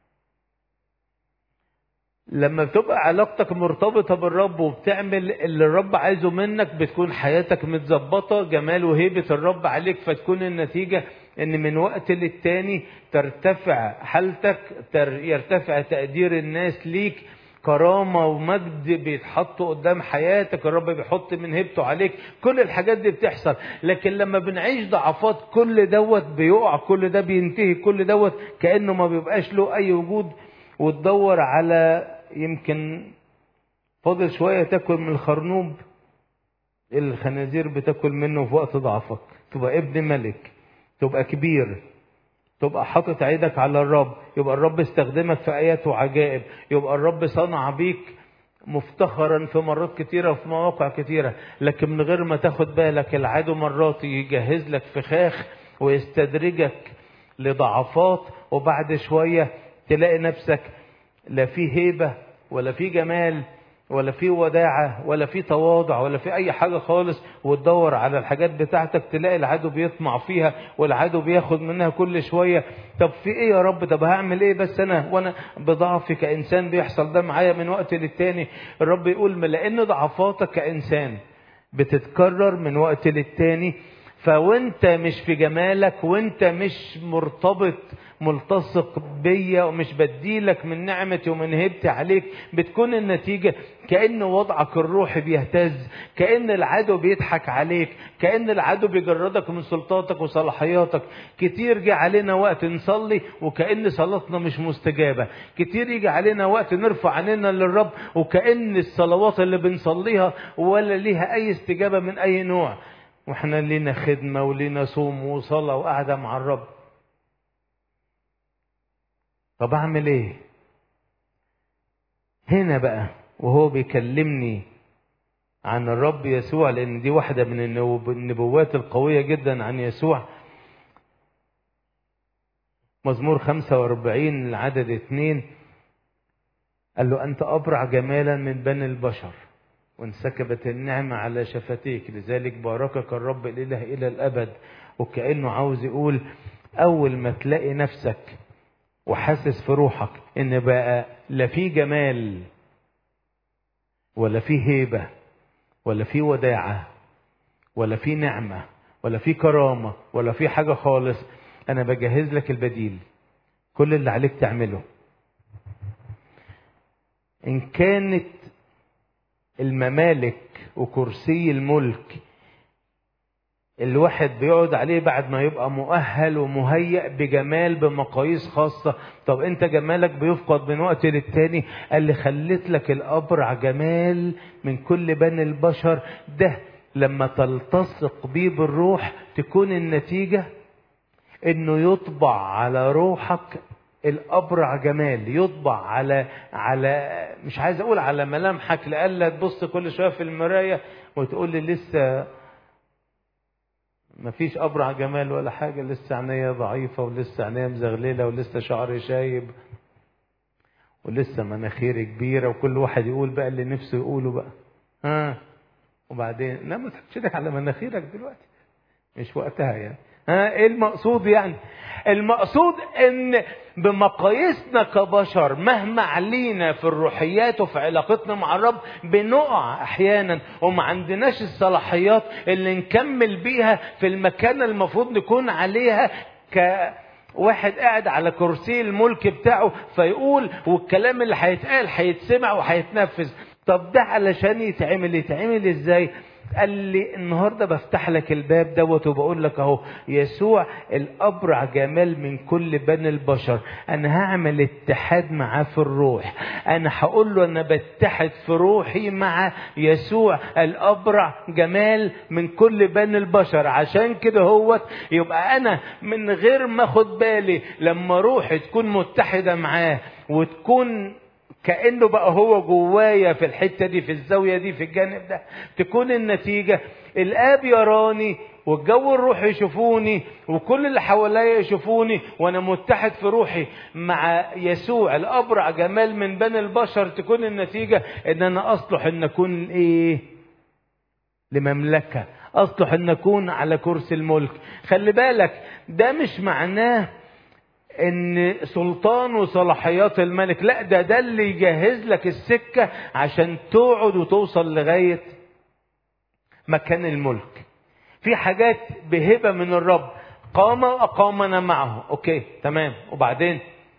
لما بتبقى علاقتك مرتبطة بالرب وبتعمل اللي الرب عايزه منك بتكون حياتك متظبطة جمال وهيبة الرب عليك فتكون النتيجة ان من وقت للتاني ترتفع حالتك يرتفع تقدير الناس ليك كرامة ومجد بيتحطوا قدام حياتك الرب بيحط من هيبته عليك كل الحاجات دي بتحصل لكن لما بنعيش ضعفات كل دوت بيقع كل ده بينتهي كل دوت كأنه ما بيبقاش له أي وجود وتدور على يمكن فاضل شوية تاكل من الخرنوب الخنازير بتاكل منه في وقت ضعفك تبقى ابن ملك تبقى كبير تبقى حاطط عيدك على الرب يبقى الرب استخدمك في ايات وعجائب يبقى الرب صنع بيك مفتخرا في مرات كتيرة وفي مواقع كتيرة لكن من غير ما تاخد بالك العدو مرات يجهز لك فخاخ ويستدرجك لضعفات وبعد شوية تلاقي نفسك لا في هيبة ولا في جمال ولا في وداعة ولا في تواضع ولا في أي حاجة خالص وتدور على الحاجات بتاعتك تلاقي العدو بيطمع فيها والعدو بياخد منها كل شوية طب في إيه يا رب طب هعمل إيه بس أنا وأنا بضعفي كإنسان بيحصل ده معايا من وقت للتاني الرب يقول ما لأن ضعفاتك كإنسان بتتكرر من وقت للتاني فوانت مش في جمالك وانت مش مرتبط ملتصق بيا ومش بديلك من نعمتي ومن هبتي عليك بتكون النتيجة كأن وضعك الروحي بيهتز كأن العدو بيضحك عليك كأن العدو بيجردك من سلطاتك وصلاحياتك كتير جه علينا وقت نصلي وكأن صلاتنا مش مستجابة كتير يجي علينا وقت نرفع عننا للرب وكأن الصلوات اللي بنصليها ولا ليها أي استجابة من أي نوع واحنا لينا خدمة ولينا صوم وصلاة وقعدة مع الرب طب اعمل ايه هنا بقى وهو بيكلمني عن الرب يسوع لان دي واحدة من النبوات القوية جدا عن يسوع مزمور 45 العدد اثنين قال له أنت أبرع جمالا من بني البشر وانسكبت النعمة على شفتيك لذلك باركك الرب الإله إلى الأبد وكأنه عاوز يقول أول ما تلاقي نفسك وحاسس في روحك إن بقى لا في جمال ولا في هيبة ولا في وداعة ولا في نعمة ولا في كرامة ولا في حاجة خالص أنا بجهز لك البديل كل اللي عليك تعمله إن كانت الممالك وكرسي الملك الواحد بيقعد عليه بعد ما يبقى مؤهل ومهيأ بجمال بمقاييس خاصة طب انت جمالك بيفقد من وقت للتاني قال لي خليت لك الأبرع جمال من كل بني البشر ده لما تلتصق بيه بالروح تكون النتيجة انه يطبع على روحك الابرع جمال يطبع على على مش عايز اقول على ملامحك لألا تبص كل شويه في المرايه وتقول لي لسه مفيش ابرع جمال ولا حاجه لسه عينيا ضعيفه ولسه عينيا مزغلله ولسه شعري شايب ولسه مناخيري كبيره وكل واحد يقول بقى اللي نفسه يقوله بقى ها وبعدين لا ما تحطش ايدك على مناخيرك دلوقتي مش وقتها يعني ها ايه المقصود يعني المقصود ان بمقاييسنا كبشر مهما علينا في الروحيات وفي علاقتنا مع الرب بنقع احيانا وما عندناش الصلاحيات اللي نكمل بيها في المكان المفروض نكون عليها ك واحد قاعد على كرسي الملك بتاعه فيقول والكلام اللي هيتقال هيتسمع وهيتنفذ طب ده علشان يتعمل يتعمل ازاي قال لي النهارده بفتح لك الباب دوت وبقول لك اهو يسوع الابرع جمال من كل بني البشر انا هعمل اتحاد معاه في الروح انا هقول له انا بتحد في روحي مع يسوع الابرع جمال من كل بني البشر عشان كده هو يبقى انا من غير ما اخد بالي لما روحي تكون متحده معاه وتكون كانه بقى هو جوايا في الحته دي في الزاويه دي في الجانب ده تكون النتيجه الاب يراني والجو الروحي يشوفوني وكل اللي حواليا يشوفوني وانا متحد في روحي مع يسوع الابرع جمال من بني البشر تكون النتيجه ان انا اصلح ان اكون ايه لمملكه اصلح ان اكون على كرسي الملك خلي بالك ده مش معناه ان سلطان وصلاحيات الملك لا ده ده اللي يجهز لك السكة عشان تقعد وتوصل لغاية مكان الملك في حاجات بهبة من الرب قام وأقامنا معه أوكي تمام وبعدين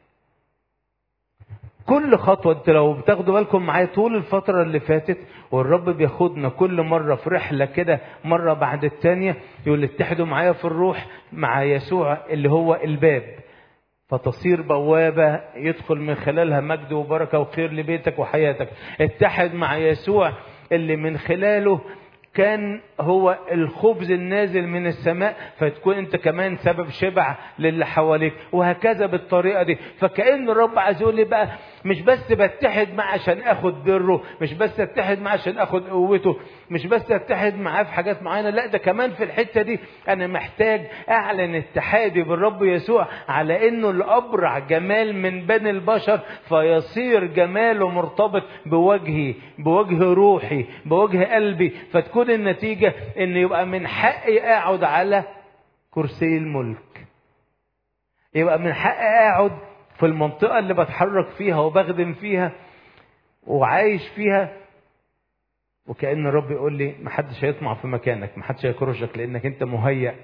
كل خطوة انت لو بتاخدوا بالكم معايا طول الفترة اللي فاتت والرب بياخدنا كل مرة في رحلة كده مرة بعد التانية يقول اتحدوا معايا في الروح مع يسوع اللي هو الباب فتصير بوابة يدخل من خلالها مجد وبركة وخير لبيتك وحياتك اتحد مع يسوع اللي من خلاله كان هو الخبز النازل من السماء فتكون انت كمان سبب شبع للي حواليك وهكذا بالطريقه دي فكأن الرب عايز يقول لي بقى مش بس بتحد معاه عشان اخد بره مش بس اتحد معاه عشان اخد قوته مش بس اتحد معاه في حاجات معينه لا ده كمان في الحته دي انا محتاج اعلن اتحادي بالرب يسوع على انه الابرع جمال من بني البشر فيصير جماله مرتبط بوجهي بوجه روحي بوجه قلبي فتكون النتيجه ان يبقى من حقي اقعد على كرسي الملك يبقى من حقي اقعد في المنطقه اللي بتحرك فيها وبخدم فيها وعايش فيها وكأن الرب يقول لي محدش هيطمع في مكانك محدش هيكرشك لأنك أنت مهيأ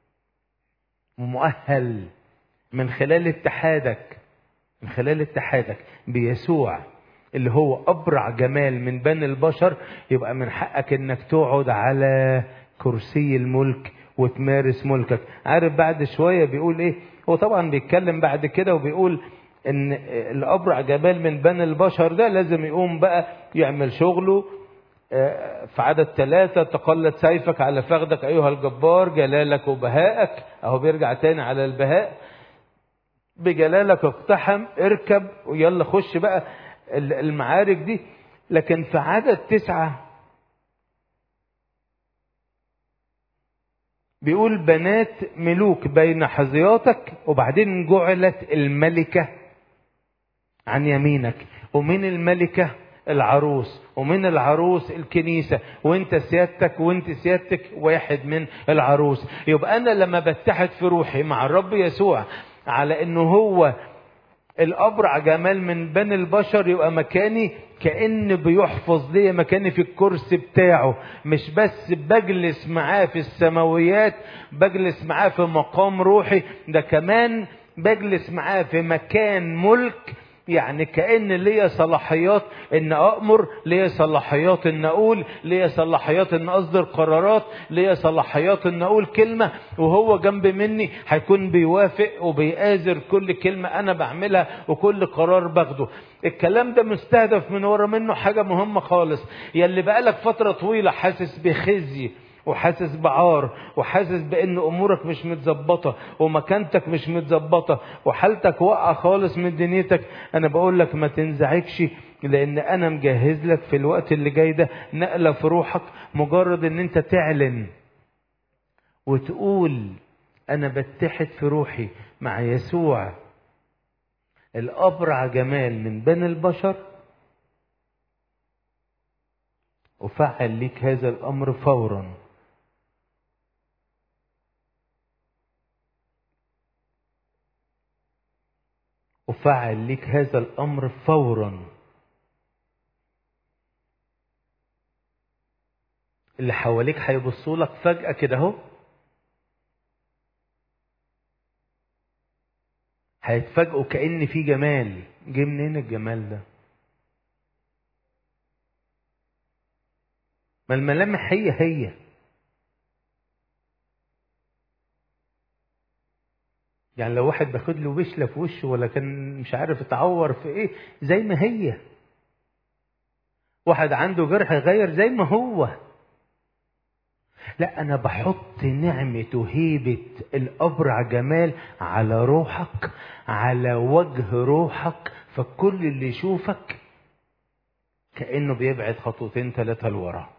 ومؤهل من خلال اتحادك من خلال اتحادك بيسوع اللي هو أبرع جمال من بني البشر يبقى من حقك إنك تقعد على كرسي الملك وتمارس ملكك عارف بعد شوية بيقول إيه هو طبعا بيتكلم بعد كده وبيقول ان الابرع جمال من بني البشر ده لازم يقوم بقى يعمل شغله في عدد ثلاثة تقلد سيفك على فخدك أيها الجبار جلالك وبهائك أهو بيرجع تاني على البهاء بجلالك اقتحم اركب ويلا خش بقى المعارك دي لكن في عدد تسعة بيقول بنات ملوك بين حظياتك وبعدين جعلت الملكة عن يمينك ومن الملكة العروس ومن العروس الكنيسة وانت سيادتك وانت سيادتك واحد من العروس يبقى انا لما بتحد في روحي مع الرب يسوع على انه هو الابرع جمال من بني البشر يبقى مكاني كأن بيحفظ لي مكاني في الكرسي بتاعه مش بس بجلس معاه في السماويات بجلس معاه في مقام روحي ده كمان بجلس معاه في مكان ملك يعني كأن ليا صلاحيات ان أأمر ليا صلاحيات ان أقول ليا صلاحيات ان أصدر قرارات ليا صلاحيات ان أقول كلمة وهو جنب مني هيكون بيوافق وبيآزر كل كلمة أنا بعملها وكل قرار باخده الكلام ده مستهدف من ورا منه حاجة مهمة خالص يلي بقالك فترة طويلة حاسس بخزي وحاسس بعار وحاسس بان امورك مش متظبطه ومكانتك مش متظبطه وحالتك واقعه خالص من دنيتك انا بقول لك ما تنزعجش لان انا مجهز لك في الوقت اللي جاي ده نقله في روحك مجرد ان انت تعلن وتقول انا بتحد في روحي مع يسوع الابرع جمال من بين البشر افعل ليك هذا الامر فورا أفعل لك هذا الأمر فورا اللي حواليك هيبصوا لك فجأة كده أهو هيتفاجئوا كأن في جمال جه منين الجمال ده؟ ما الملامح هي هي يعني لو واحد باخد له بشله في وشه ولا كان مش عارف اتعور في ايه زي ما هي واحد عنده جرح غير زي ما هو لا انا بحط نعمه وهيبه الابرع جمال على روحك على وجه روحك فكل اللي يشوفك كانه بيبعد خطوتين ثلاثه لورا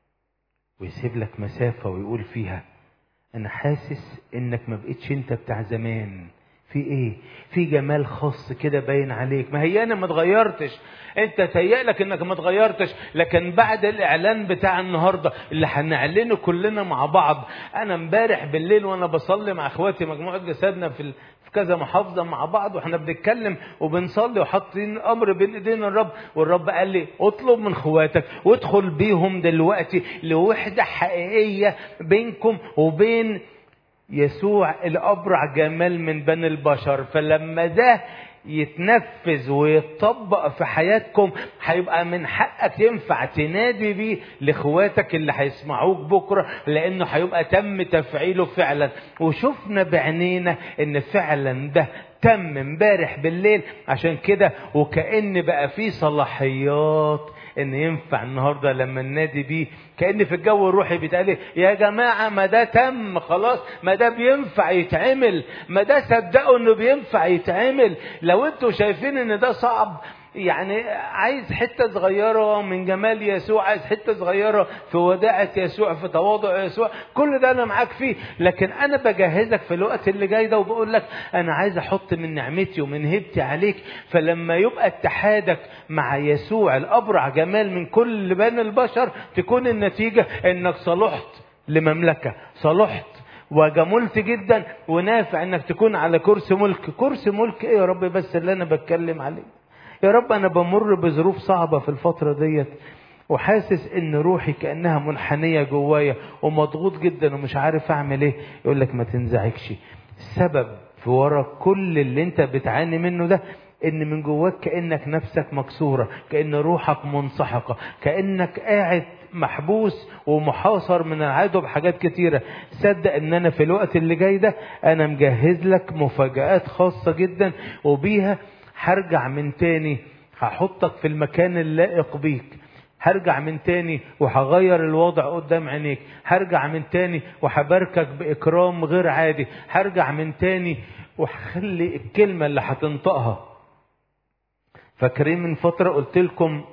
ويسيب لك مسافه ويقول فيها انا حاسس انك ما بقتش انت بتاع زمان في ايه في جمال خاص كده باين عليك ما هي انا ما اتغيرتش انت تهيألك انك ما اتغيرتش لكن بعد الاعلان بتاع النهارده اللي هنعلنه كلنا مع بعض انا امبارح بالليل وانا بصلي مع اخواتي مجموعه جسدنا في في كذا محافظه مع بعض واحنا بنتكلم وبنصلي وحاطين امر بين ايدينا الرب والرب قال لي اطلب من اخواتك وادخل بيهم دلوقتي لوحده حقيقيه بينكم وبين يسوع الابرع جمال من بني البشر فلما ده يتنفذ ويتطبق في حياتكم هيبقى من حقك ينفع تنادي بيه لاخواتك اللي هيسمعوك بكره لانه هيبقى تم تفعيله فعلا وشفنا بعينينا ان فعلا ده تم امبارح بالليل عشان كده وكأن بقى في صلاحيات ان ينفع النهارده لما ننادي بيه كأن في الجو الروحي بيتقال يا جماعة ما ده تم خلاص ما ده بينفع يتعمل ما ده صدقوا انه بينفع يتعمل لو انتوا شايفين ان ده صعب يعني عايز حتة صغيرة من جمال يسوع عايز حتة صغيرة في وداعة يسوع في تواضع يسوع كل ده أنا معاك فيه لكن أنا بجهزك في الوقت اللي جاي ده وبقول لك أنا عايز أحط من نعمتي ومن هبتي عليك فلما يبقى اتحادك مع يسوع الأبرع جمال من كل بني البشر تكون النتيجة إنك صلحت لمملكة صلحت وجملت جدا ونافع انك تكون على كرسي ملك كرسي ملك ايه يا رب بس اللي انا بتكلم عليه يا رب انا بمر بظروف صعبة في الفترة ديت وحاسس ان روحي كانها منحنيه جوايا ومضغوط جدا ومش عارف اعمل ايه يقول لك ما تنزعجش السبب في ورا كل اللي انت بتعاني منه ده ان من جواك كانك نفسك مكسوره كان روحك منسحقه كانك قاعد محبوس ومحاصر من العدو بحاجات كتيره صدق ان انا في الوقت اللي جاي ده انا مجهز لك مفاجات خاصه جدا وبيها هرجع من تاني هحطك في المكان اللائق بيك هرجع من تاني وهغير الوضع قدام عينيك هرجع من تاني وهباركك بإكرام غير عادي هرجع من تاني وهخلي الكلمة اللي هتنطقها فاكرين من فترة قلت لكم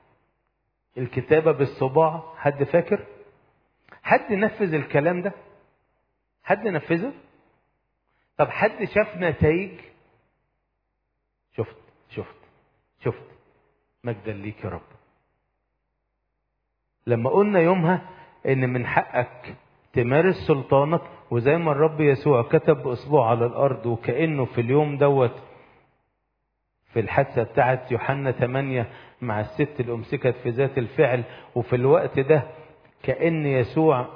الكتابة بالصباع حد فاكر حد نفذ الكلام ده حد نفذه طب حد شاف نتائج شفت شفت شفت مجدا ليك يا رب لما قلنا يومها ان من حقك تمارس سلطانك وزي ما الرب يسوع كتب باصبعه على الارض وكانه في اليوم دوت في الحادثه بتاعت يوحنا 8 مع الست اللي امسكت في ذات الفعل وفي الوقت ده كان يسوع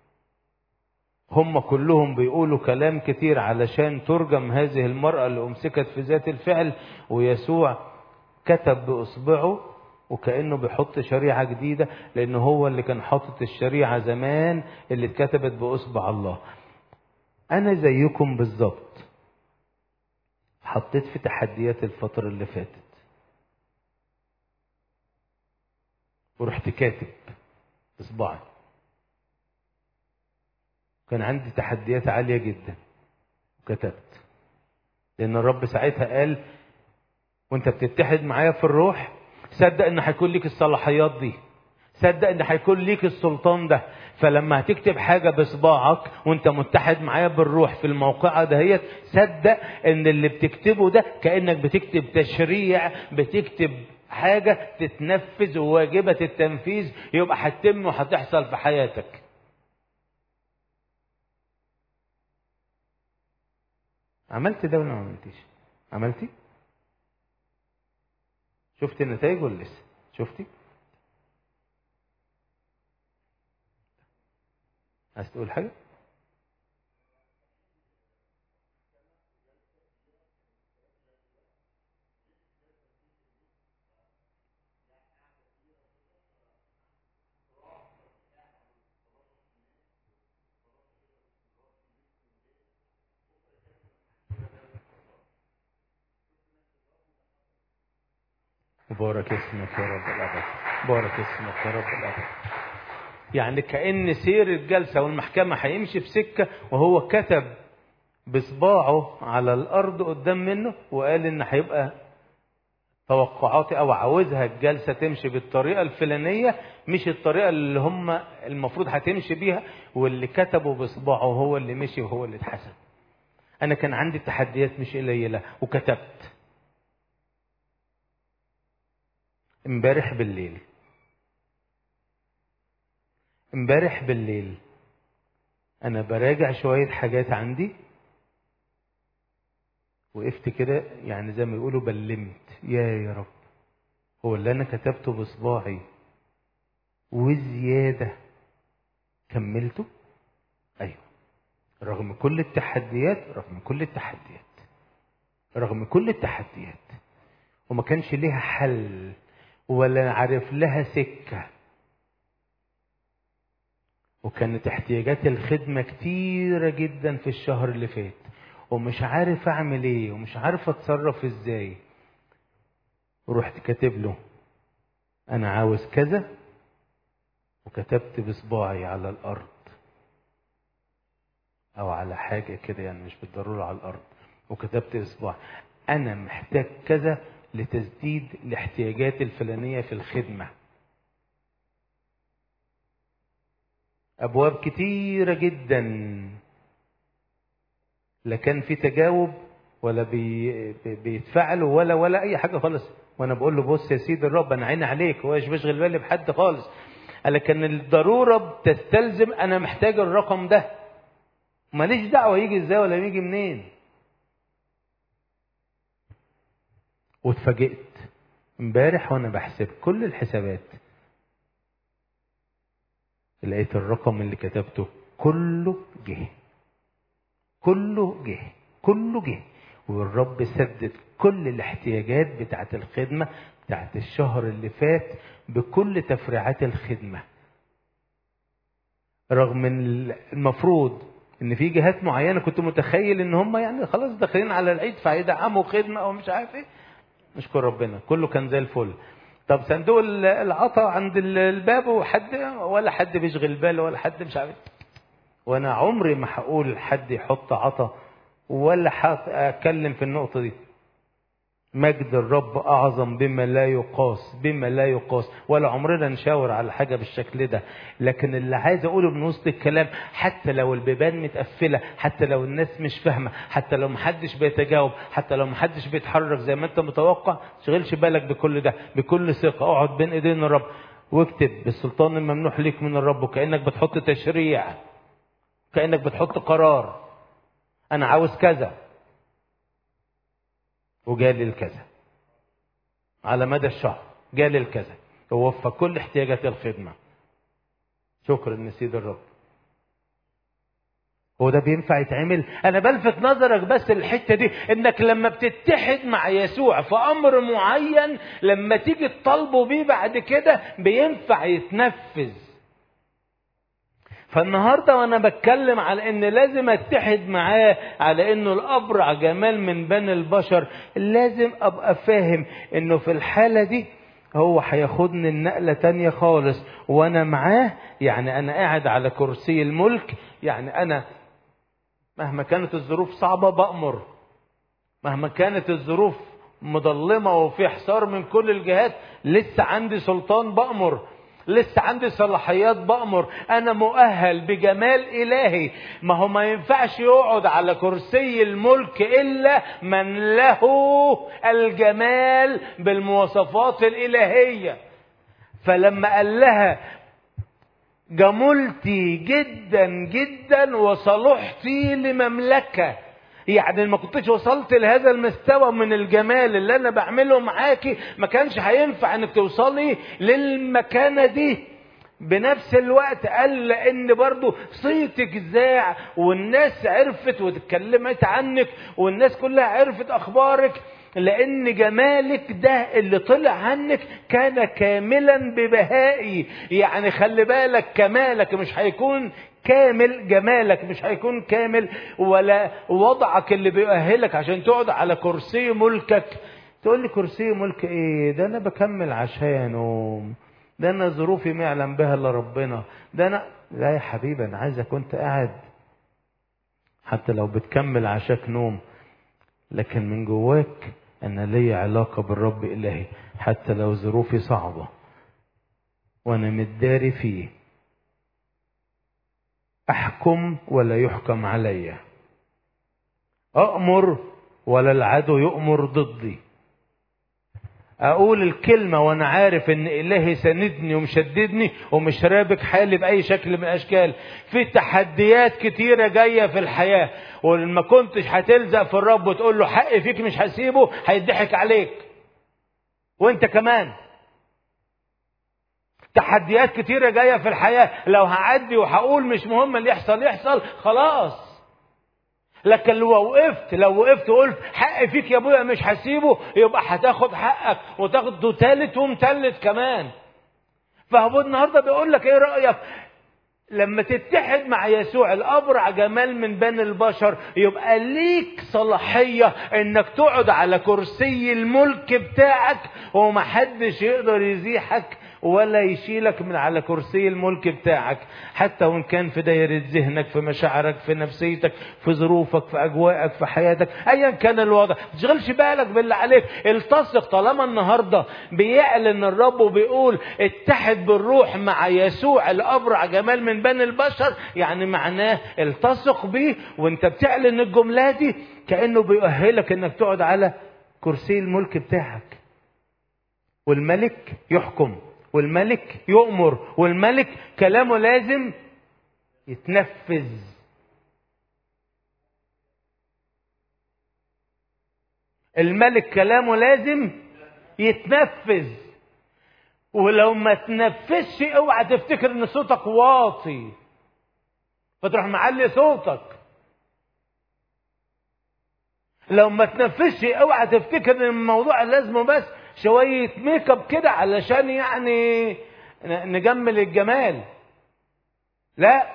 هم كلهم بيقولوا كلام كتير علشان ترجم هذه المرأة اللي أمسكت في ذات الفعل ويسوع كتب باصبعه وكانه بيحط شريعه جديده لان هو اللي كان حاطط الشريعه زمان اللي اتكتبت باصبع الله انا زيكم بالظبط حطيت في تحديات الفتره اللي فاتت ورحت كاتب اصبعي كان عندي تحديات عاليه جدا وكتبت لان الرب ساعتها قال وانت بتتحد معايا في الروح صدق ان هيكون ليك الصلاحيات دي صدق ان هيكون ليك السلطان ده فلما هتكتب حاجه بصباعك وانت متحد معايا بالروح في الموقعه دهيت صدق ان اللي بتكتبه ده كانك بتكتب تشريع بتكتب حاجه تتنفذ وواجبه التنفيذ يبقى هتتم وهتحصل في حياتك عملت ده ولا ما عملتيش عملتي شفت النتائج ولا لسه شفتي عايز تقول حاجه مبارك اسمك يا رب الأبد مبارك اسمك يا رب الأبد يعني كأن سير الجلسة والمحكمة هيمشي في سكة وهو كتب بصباعه على الأرض قدام منه وقال إن هيبقى توقعاتي أو عاوزها الجلسة تمشي بالطريقة الفلانية مش الطريقة اللي هم المفروض هتمشي بيها واللي كتبه بصباعه هو اللي مشي وهو اللي اتحسب أنا كان عندي تحديات مش قليلة وكتبت امبارح بالليل امبارح بالليل انا براجع شويه حاجات عندي وقفت كده يعني زي ما يقولوا بلمت يا يا رب هو اللي انا كتبته بصباعي وزياده كملته ايوه رغم كل التحديات رغم كل التحديات رغم كل التحديات وما كانش ليها حل ولا عارف لها سكة وكانت احتياجات الخدمة كتيرة جدا في الشهر اللي فات ومش عارف اعمل ايه ومش عارف اتصرف ازاي ورحت كاتب له انا عاوز كذا وكتبت بصباعي على الارض او على حاجة كده يعني مش بالضرورة على الارض وكتبت بصباعي انا محتاج كذا لتسديد الاحتياجات الفلانية في الخدمة أبواب كتيرة جدا لا كان في تجاوب ولا بي بيتفعلوا ولا ولا أي حاجة خالص وأنا بقول له بص يا سيدي الرب أنا عيني عليك هو مش بشغل بالي بحد خالص لكن الضرورة بتستلزم أنا محتاج الرقم ده ماليش دعوة يجي ازاي ولا يجي منين واتفاجئت امبارح وانا بحسب كل الحسابات لقيت الرقم اللي كتبته كله جه كله جه كله جه والرب سدد كل الاحتياجات بتاعت الخدمة بتاعت الشهر اللي فات بكل تفريعات الخدمة رغم ان المفروض ان في جهات معينة كنت متخيل ان هم يعني خلاص داخلين على العيد فهيدعموا خدمة او مش عارف ايه نشكر ربنا كله كان زي الفل طب صندوق العطا عند الباب وحد ولا حد بيشغل باله ولا حد مش عارف وانا عمري ما هقول حد يحط عطا ولا اتكلم في النقطه دي مجد الرب اعظم بما لا يقاس بما لا يقاس ولا عمرنا نشاور على حاجه بالشكل ده لكن اللي عايز اقوله من وسط الكلام حتى لو البيبان متقفله حتى لو الناس مش فاهمه حتى لو محدش بيتجاوب حتى لو محدش بيتحرك زي ما انت متوقع تشغلش بالك بكل ده بكل ثقه اقعد بين ايدين الرب واكتب بالسلطان الممنوح ليك من الرب وكانك بتحط تشريع كانك بتحط قرار انا عاوز كذا وجالي الكذا على مدى الشهر جالي الكذا ووفى كل احتياجات الخدمة شكرا لسيد الرب هو ده بينفع يتعمل انا بلفت نظرك بس الحته دي انك لما بتتحد مع يسوع في امر معين لما تيجي تطالبه بيه بعد كده بينفع يتنفذ فالنهارده وانا بتكلم على ان لازم اتحد معاه على انه الابرع جمال من بني البشر لازم ابقى فاهم انه في الحاله دي هو هياخدني النقلة تانية خالص وانا معاه يعني انا قاعد على كرسي الملك يعني انا مهما كانت الظروف صعبة بأمر مهما كانت الظروف مظلمة وفي حصار من كل الجهات لسه عندي سلطان بأمر لسه عندي صلاحيات بأمر أنا مؤهل بجمال إلهي ما هو ما ينفعش يقعد على كرسي الملك إلا من له الجمال بالمواصفات الإلهية فلما قال لها جملتي جدا جدا وصلحتي لمملكة يعني ما كنتش وصلت لهذا المستوى من الجمال اللي انا بعمله معاكي ما كانش هينفع انك توصلي للمكانة دي بنفس الوقت قال لان برضو صيتك ذاع والناس عرفت واتكلمت عنك والناس كلها عرفت اخبارك لان جمالك ده اللي طلع عنك كان كاملا ببهائي يعني خلي بالك كمالك مش هيكون كامل جمالك مش هيكون كامل ولا وضعك اللي بيؤهلك عشان تقعد على كرسي ملكك تقول لي كرسي ملك ايه ده انا بكمل عشانه ده انا ظروفي ما يعلم بها الا ربنا ده انا لا يا حبيبي انا عايزك كنت قاعد حتى لو بتكمل عشاك نوم لكن من جواك انا لي علاقه بالرب الهي حتى لو ظروفي صعبه وانا متداري فيه احكم ولا يحكم علي اامر ولا العدو يؤمر ضدي اقول الكلمه وانا عارف ان الهي سندني ومشددني ومش رابك حالي باي شكل من الاشكال في تحديات كتيره جايه في الحياه ولما كنتش هتلزق في الرب وتقول له حق فيك مش هسيبه هيضحك عليك وانت كمان تحديات كتيره جايه في الحياه لو هعدي وهقول مش مهم اللي يحصل يحصل خلاص لكن لو وقفت لو وقفت وقلت حق فيك يا ابويا مش هسيبه يبقى هتاخد حقك وتاخده تالت ومتلت كمان فهو النهارده بيقول لك ايه رايك لما تتحد مع يسوع الابرع جمال من بين البشر يبقى ليك صلاحيه انك تقعد على كرسي الملك بتاعك ومحدش يقدر يزيحك ولا يشيلك من على كرسي الملك بتاعك حتى وان كان في دايرة ذهنك في مشاعرك في نفسيتك في ظروفك في اجواءك في حياتك ايا كان الوضع ما تشغلش بالك باللي عليك التصق طالما النهارده بيعلن الرب وبيقول اتحد بالروح مع يسوع الابرع جمال من بني البشر يعني معناه التصق بيه وانت بتعلن الجمله دي كانه بيؤهلك انك تقعد على كرسي الملك بتاعك والملك يحكم والملك يؤمر والملك كلامه لازم يتنفذ الملك كلامه لازم يتنفذ ولو ما تنفذش اوعى تفتكر ان صوتك واطي فتروح معلي صوتك لو ما تنفذش اوعى تفتكر ان الموضوع لازمه بس شوية ميك اب كده علشان يعني نجمل الجمال لا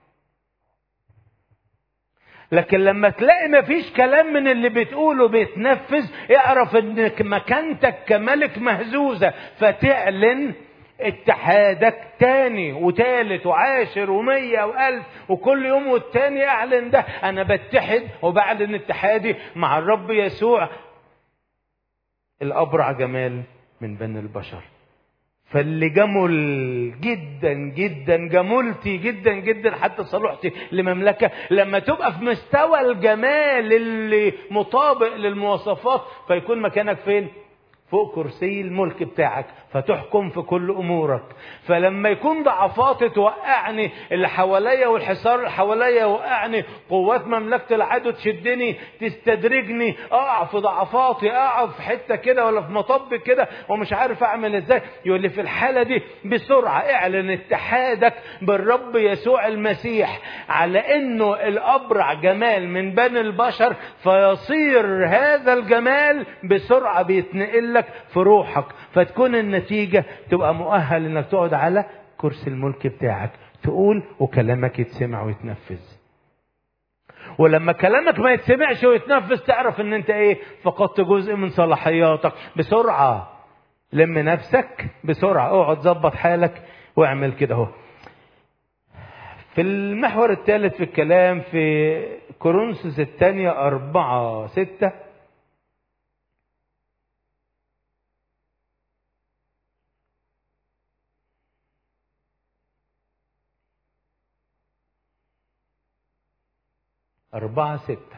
لكن لما تلاقي مفيش كلام من اللي بتقوله بيتنفذ اعرف انك مكانتك كملك مهزوزة فتعلن اتحادك تاني وتالت وعاشر ومية والف وكل يوم والتاني اعلن ده انا بتحد وبعلن اتحادي مع الرب يسوع الأبرع جمال من بني البشر فاللي جمل جدا جدا جملتي جدا جدا حتى صلحتي لمملكة لما تبقى في مستوى الجمال اللي مطابق للمواصفات فيكون مكانك فين فوق كرسي الملك بتاعك فتحكم في كل امورك فلما يكون ضعفاتي توقعني اللي حواليا والحصار اللي حواليا يوقعني قوات مملكه العدو تشدني تستدرجني اقع في ضعفاتي اقع في حته كده ولا في مطب كده ومش عارف اعمل ازاي يقول لي في الحاله دي بسرعه اعلن اتحادك بالرب يسوع المسيح على انه الابرع جمال من بني البشر فيصير هذا الجمال بسرعه بيتنقل لك في روحك فتكون النتيجه تبقى مؤهل انك تقعد على كرسي الملك بتاعك تقول وكلامك يتسمع ويتنفذ ولما كلامك ما يتسمعش ويتنفذ تعرف ان انت ايه فقدت جزء من صلاحياتك بسرعه لم نفسك بسرعه اقعد ظبط حالك واعمل كده اهو في المحور الثالث في الكلام في كورنثوس الثانية أربعة ستة أربعة ستة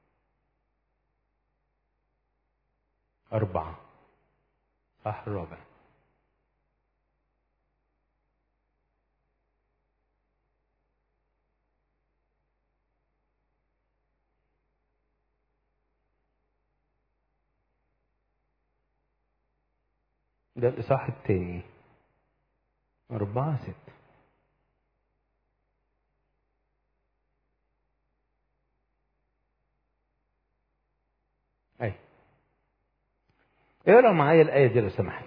أربعة صح الرابع ده الإصحاح التاني أربعة ستة أي اقرا معايا الآية دي لو سمحت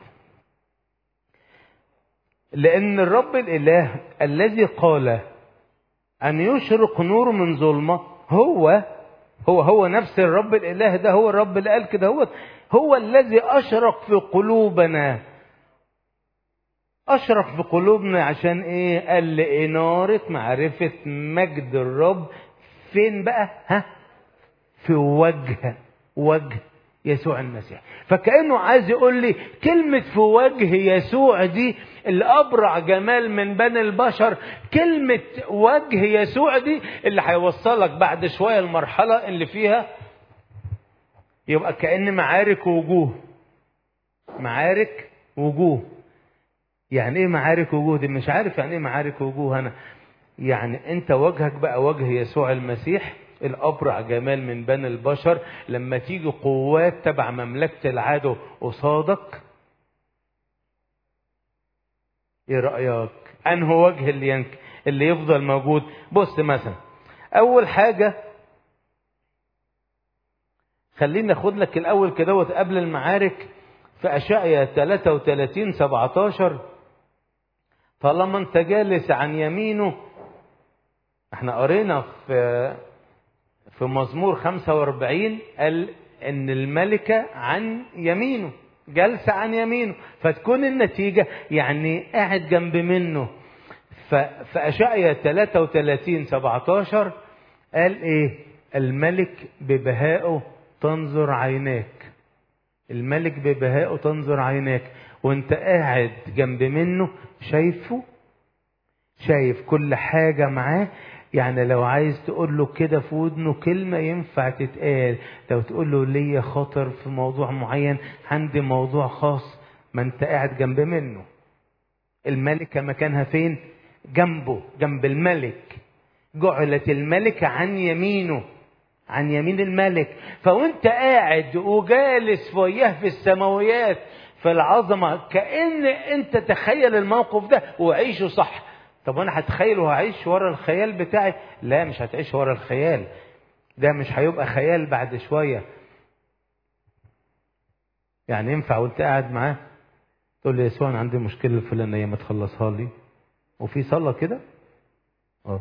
لأن الرب الإله الذي قال أن يشرق نور من ظلمة هو هو هو نفس الرب الإله ده هو الرب اللي قال كده هو هو الذي أشرق في قلوبنا أشرق في قلوبنا عشان إيه؟ قال لإنارة معرفة مجد الرب فين بقى؟ ها؟ في وجه وجه يسوع المسيح فكأنه عايز يقول لي كلمة في وجه يسوع دي اللي أبرع جمال من بني البشر كلمة وجه يسوع دي اللي هيوصلك بعد شوية المرحلة اللي فيها يبقى كأن معارك وجوه معارك وجوه يعني ايه معارك وجوه دي مش عارف يعني ايه معارك وجوه انا يعني انت وجهك بقى وجه يسوع المسيح الأبرع جمال من بني البشر لما تيجي قوات تبع مملكة العدو قصادك ايه رأيك انه وجه اللي ينك اللي يفضل موجود بص مثلا اول حاجة خلينا ناخد لك الاول كده قبل المعارك في اشعيا 33 17 طالما انت جالس عن يمينه احنا قرينا في في مزمور 45 قال ان الملكة عن يمينه جالسة عن يمينه فتكون النتيجة يعني قاعد جنب منه ففي أشعيا 33 17 قال ايه الملك ببهائه تنظر عيناك الملك ببهائه تنظر عيناك وانت قاعد جنب منه شايفه شايف كل حاجة معاه يعني لو عايز تقول له كده في ودنه كلمة ينفع تتقال لو تقول له ليا خطر في موضوع معين عندي موضوع خاص ما انت قاعد جنب منه الملكة مكانها فين جنبه جنب الملك جعلت الملكة عن يمينه عن يمين الملك فوانت قاعد وجالس وياه في السماويات في العظمة كأن انت تخيل الموقف ده وعيشه صح طب وانا هتخيل وهعيش ورا الخيال بتاعي لا مش هتعيش ورا الخيال ده مش هيبقى خيال بعد شويه يعني ينفع وانت قاعد معاه تقول له يسوع انا عندي مشكله الفلانيه ما تخلصها لي وفي صلاه كده اه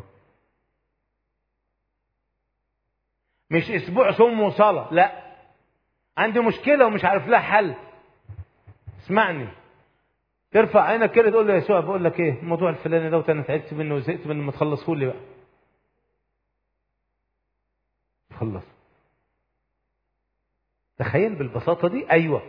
مش اسبوع صوم وصلاه لا عندي مشكله ومش عارف لها حل اسمعني ترفع عينك كده تقول له يسوع بقول لك ايه الموضوع الفلاني دوت انا تعبت منه وزهقت منه ما تخلصه لي بقى خلص تخيل بالبساطه دي ايوه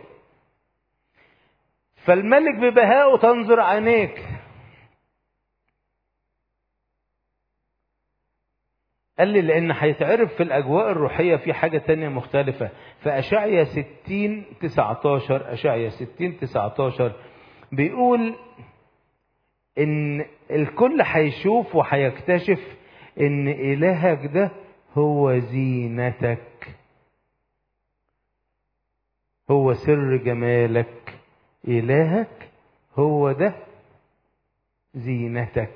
فالملك ببهائه تنظر عينيك قال لي لان هيتعرف في الاجواء الروحيه في حاجه تانية مختلفه فاشعيا 60 19 اشعيا 60 19 بيقول ان الكل هيشوف وهيكتشف ان الهك ده هو زينتك هو سر جمالك الهك هو ده زينتك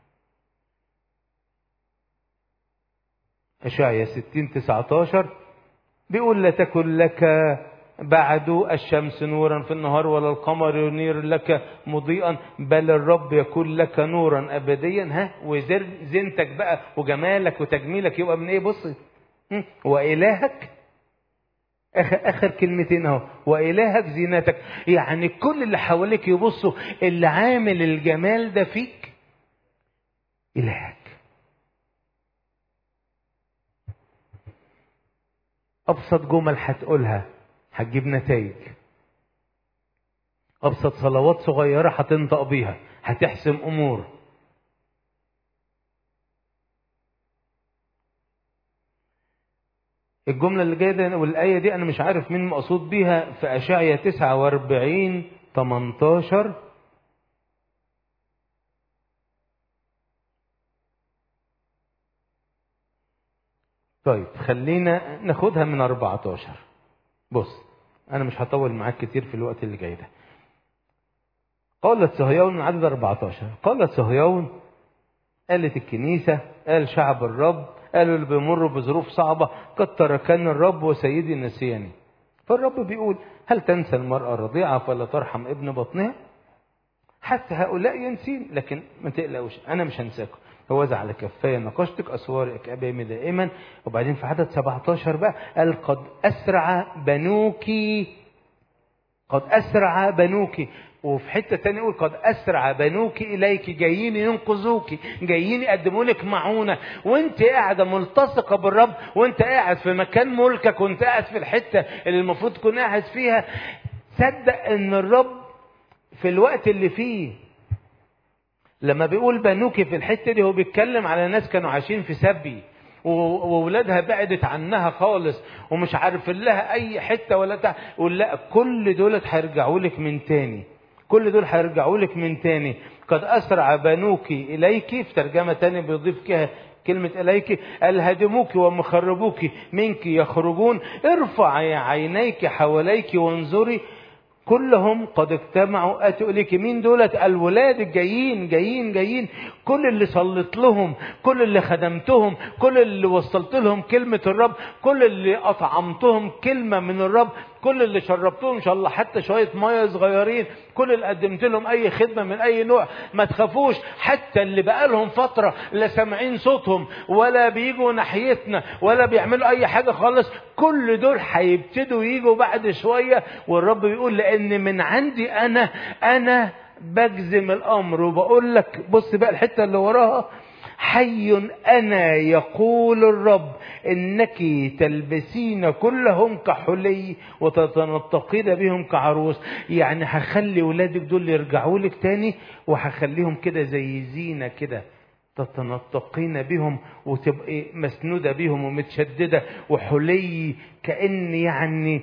أشعيا 60 19 بيقول لا تكن لك بعد الشمس نورا في النهار ولا القمر ينير لك مضيئا بل الرب يكون لك نورا ابديا ها وزينتك بقى وجمالك وتجميلك يبقى من ايه بص والهك اخر اخر كلمتين اهو والهك زينتك يعني كل اللي حواليك يبصوا اللي عامل الجمال ده فيك الهك ابسط جمل هتقولها هتجيب نتائج ابسط صلوات صغيره هتنطق بيها هتحسم امور الجملة اللي جاية ده والآية دي أنا مش عارف مين مقصود بيها في أشعيا 49 18 طيب خلينا ناخدها من 14 بص أنا مش هطول معاك كتير في الوقت اللي جاي ده قالت صهيون من عدد 14 قالت صهيون قالت الكنيسة قال شعب الرب قالوا اللي بيمروا بظروف صعبة قد تركني الرب وسيدي نسياني فالرب بيقول هل تنسى المرأة الرضيعة فلا ترحم ابن بطنها حتى هؤلاء ينسين لكن ما تقلقوش أنا مش هنساكم هو على كفاية نقشتك أسوارك أمامي دائما وبعدين في عدد 17 بقى قال قد أسرع بنوك قد أسرع بنوك وفي حتة تانية يقول قد أسرع بنوك إليك جايين ينقذوك جايين يقدموا لك معونة وانت قاعدة ملتصقة بالرب وانت قاعد في مكان ملكك وانت قاعد في الحتة اللي المفروض تكون قاعد فيها صدق ان الرب في الوقت اللي فيه لما بيقول بنوك في الحتة دي هو بيتكلم على ناس كانوا عايشين في سبي وولادها بعدت عنها خالص ومش عارفين لها اي حته ولا تع... يقول لا كل دولت هيرجعوا لك من تاني كل دول هيرجعوا لك من تاني قد أسرع بنوك إليك في ترجمة تانية بيضيف كده كلمة إليك الهدموك ومخربوك منك يخرجون ارفع عينيك حواليك وانظري كلهم قد اجتمعوا اتوا اليك مين دولت الولاد الجايين جايين جايين كل اللي صليت لهم كل اللي خدمتهم كل اللي وصلت لهم كلمة الرب كل اللي أطعمتهم كلمة من الرب كل اللي شربتهم ان شاء الله حتى شويه ميه صغيرين كل اللي قدمت لهم اي خدمه من اي نوع ما تخافوش حتى اللي بقالهم فتره لا سامعين صوتهم ولا بيجوا ناحيتنا ولا بيعملوا اي حاجه خالص كل دول هيبتدوا يجوا بعد شويه والرب بيقول لان من عندي انا انا بجزم الامر وبقول لك بص بقى الحته اللي وراها حي انا يقول الرب انك تلبسين كلهم كحلي وتتنطقين بهم كعروس يعني هخلي ولادك دول يرجعوا لك تاني وهخليهم كده زي زينه كده تتنطقين بهم وتبقي مسنوده بهم ومتشدده وحلي كان يعني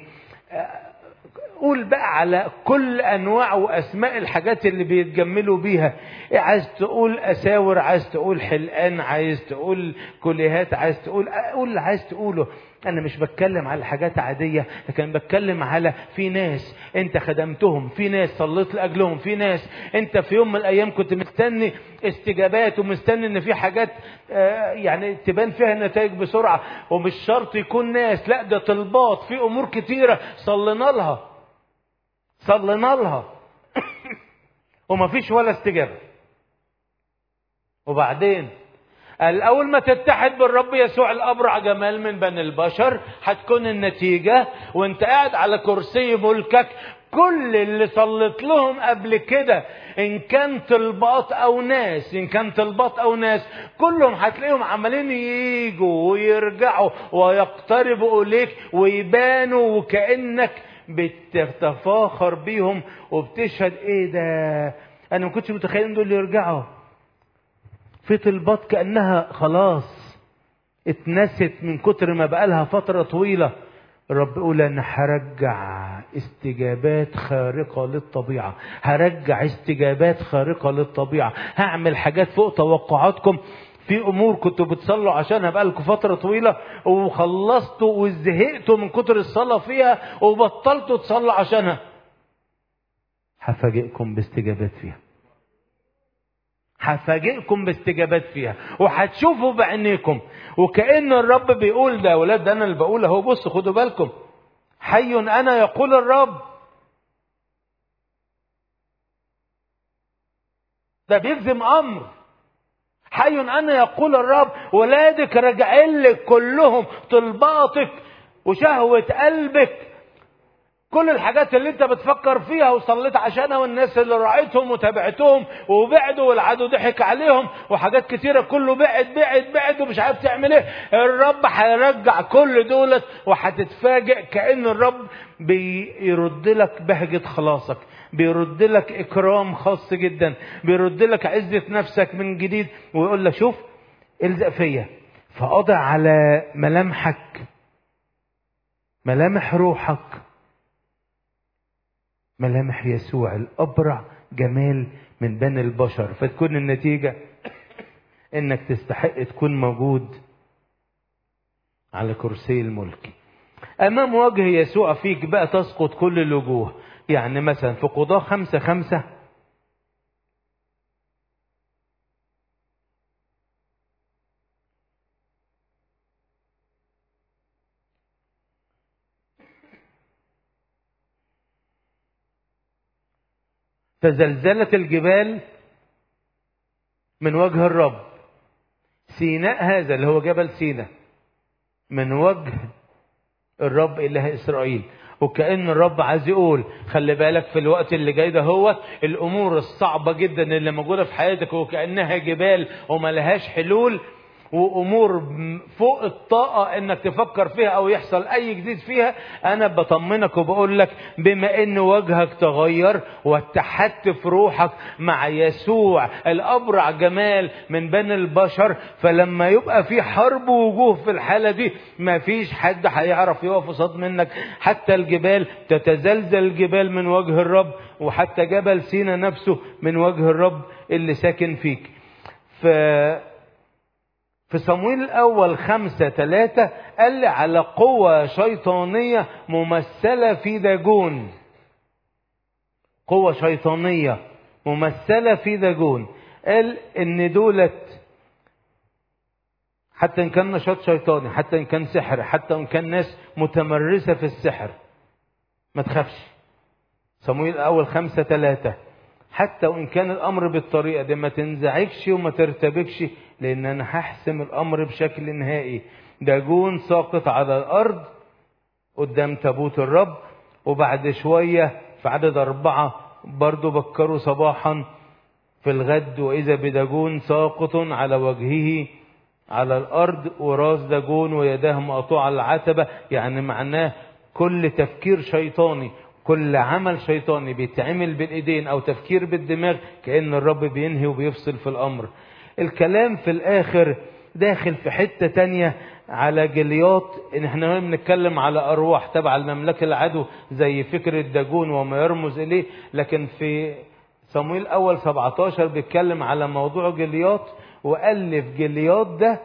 قول بقى على كل انواع واسماء الحاجات اللي بيتجملوا بيها عايز تقول اساور عايز تقول حلقان عايز تقول كليهات عايز تقول قول اللي عايز تقوله انا مش بتكلم على حاجات عاديه لكن بتكلم على في ناس انت خدمتهم في ناس صليت لاجلهم في ناس انت في يوم من الايام كنت مستني استجابات ومستني ان في حاجات يعني تبان فيها النتائج بسرعه ومش شرط يكون ناس لا ده طلبات في امور كتيره صلينا لها صلينا لها وما فيش ولا استجابه وبعدين قال اول ما تتحد بالرب يسوع الابرع جمال من بني البشر هتكون النتيجه وانت قاعد على كرسي ملكك كل اللي صليت لهم قبل كده ان كان طلبات او ناس ان كان طلبات او ناس كلهم هتلاقيهم عمالين ييجوا ويرجعوا ويقتربوا اليك ويبانوا وكانك بتتفاخر بيهم وبتشهد ايه ده انا ما كنتش متخيل ان دول يرجعوا في طلبات كانها خلاص اتنست من كتر ما بقالها فترة طويلة الرب يقول انا هرجع استجابات خارقة للطبيعة هرجع استجابات خارقة للطبيعة هعمل حاجات فوق توقعاتكم في امور كنتوا بتصلوا عشانها بقالكم فترة طويلة وخلصتوا وزهقتوا من كتر الصلاة فيها وبطلتوا تصلوا عشانها هفاجئكم باستجابات فيها هفاجئكم باستجابات فيها وهتشوفوا بعينيكم وكأن الرب بيقول ده يا ولاد ده انا اللي بقول اهو بصوا خدوا بالكم حي انا يقول الرب ده بيلزم امر حي انا يقول الرب ولادك راجعين لك كلهم طلباتك وشهوة قلبك كل الحاجات اللي انت بتفكر فيها وصليت عشانها والناس اللي راعيتهم وتابعتهم وبعدوا والعدو ضحك عليهم وحاجات كتيرة كله بعد بعد بعد ومش عارف تعمل ايه الرب هيرجع كل دولت وهتتفاجئ كأن الرب بيرد لك بهجة خلاصك بيرد لك اكرام خاص جدا بيرد لك عزة نفسك من جديد ويقول لك شوف الزق فيا فاضع على ملامحك ملامح روحك ملامح يسوع الأبرع جمال من بني البشر فتكون النتيجة انك تستحق تكون موجود على كرسي الملك امام وجه يسوع فيك بقى تسقط كل الوجوه يعني مثلا في قضاة خمسة خمسة تزلزلت الجبال من وجه الرب سيناء هذا اللي هو جبل سيناء من وجه الرب إله إسرائيل وكأن الرب عايز يقول خلي بالك في الوقت اللي جاي ده هو الأمور الصعبة جدا اللي موجودة في حياتك وكأنها جبال وملهاش حلول وامور فوق الطاقه انك تفكر فيها او يحصل اي جديد فيها انا بطمنك وبقول لك بما ان وجهك تغير واتحدت في روحك مع يسوع الابرع جمال من بين البشر فلما يبقى في حرب وجوه في الحاله دي ما فيش حد هيعرف يقف قصاد منك حتى الجبال تتزلزل الجبال من وجه الرب وحتى جبل سينا نفسه من وجه الرب اللي ساكن فيك ف في صمويل الأول خمسة ثلاثة قال لي على قوة شيطانية ممثلة في داجون قوة شيطانية ممثلة في داجون قال إن دولت حتى إن كان نشاط شيطاني حتى إن كان سحر حتى إن كان ناس متمرسة في السحر ما تخافش صمويل الأول خمسة ثلاثة حتى وإن كان الأمر بالطريقة دي ما تنزعجش وما ترتبكش لأن أنا هحسم الأمر بشكل نهائي داجون ساقط على الأرض قدام تابوت الرب وبعد شوية في عدد أربعة برضو بكروا صباحا في الغد وإذا بداجون ساقط على وجهه على الأرض وراس داجون ويداه مقطوعة على العتبة يعني معناه كل تفكير شيطاني كل عمل شيطاني بيتعمل بالايدين او تفكير بالدماغ كأن الرب بينهي وبيفصل في الامر الكلام في الاخر داخل في حتة تانية على جليات ان احنا بنتكلم على ارواح تبع المملكة العدو زي فكر الداجون وما يرمز اليه لكن في صمويل اول 17 بيتكلم على موضوع جليات والف جليات ده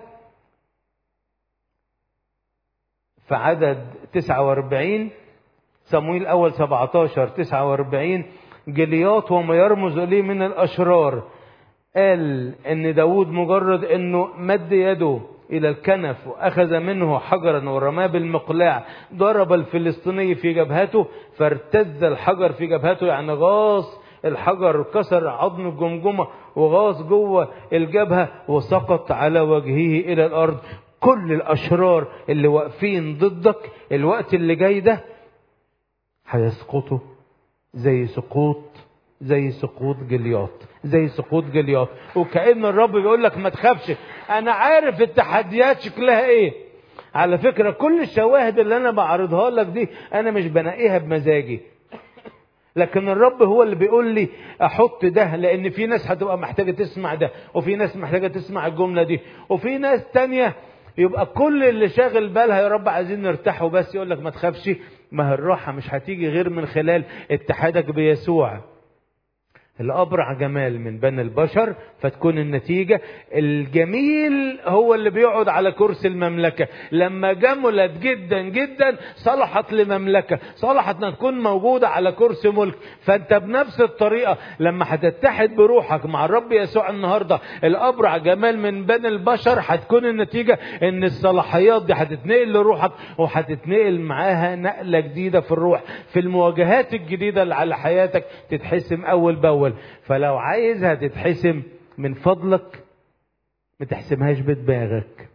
في عدد 49 صمويل أول 17 49 جليات وما يرمز إليه من الأشرار قال إن داود مجرد إنه مد يده إلى الكنف وأخذ منه حجرا ورماه بالمقلاع ضرب الفلسطيني في جبهته فارتز الحجر في جبهته يعني غاص الحجر كسر عظم الجمجمة وغاص جوه الجبهة وسقط على وجهه إلى الأرض كل الأشرار اللي واقفين ضدك الوقت اللي جاي ده هيسقطوا زي سقوط زي سقوط جلياط زي سقوط جلياط وكأن الرب بيقول لك ما تخافش انا عارف التحديات شكلها ايه على فكرة كل الشواهد اللي انا بعرضها لك دي انا مش بنقيها بمزاجي لكن الرب هو اللي بيقول لي احط ده لان في ناس هتبقى محتاجة تسمع ده وفي ناس محتاجة تسمع الجملة دي وفي ناس تانية يبقى كل اللي شاغل بالها يا رب عايزين نرتاح وبس يقول لك ما تخافش ما هي الراحة مش هتيجي غير من خلال اتحادك بيسوع الأبرع جمال من بني البشر فتكون النتيجة الجميل هو اللي بيقعد على كرسي المملكة لما جملت جدا جدا صلحت لمملكة صلحت انها تكون موجودة على كرسي ملك فانت بنفس الطريقة لما هتتحد بروحك مع الرب يسوع النهاردة الأبرع جمال من بني البشر هتكون النتيجة ان الصلاحيات دي هتتنقل لروحك وهتتنقل معاها نقلة جديدة في الروح في المواجهات الجديدة اللي على حياتك تتحسم أول بأول الأول فلو عايزها تتحسم من فضلك ما تحسمهاش بدماغك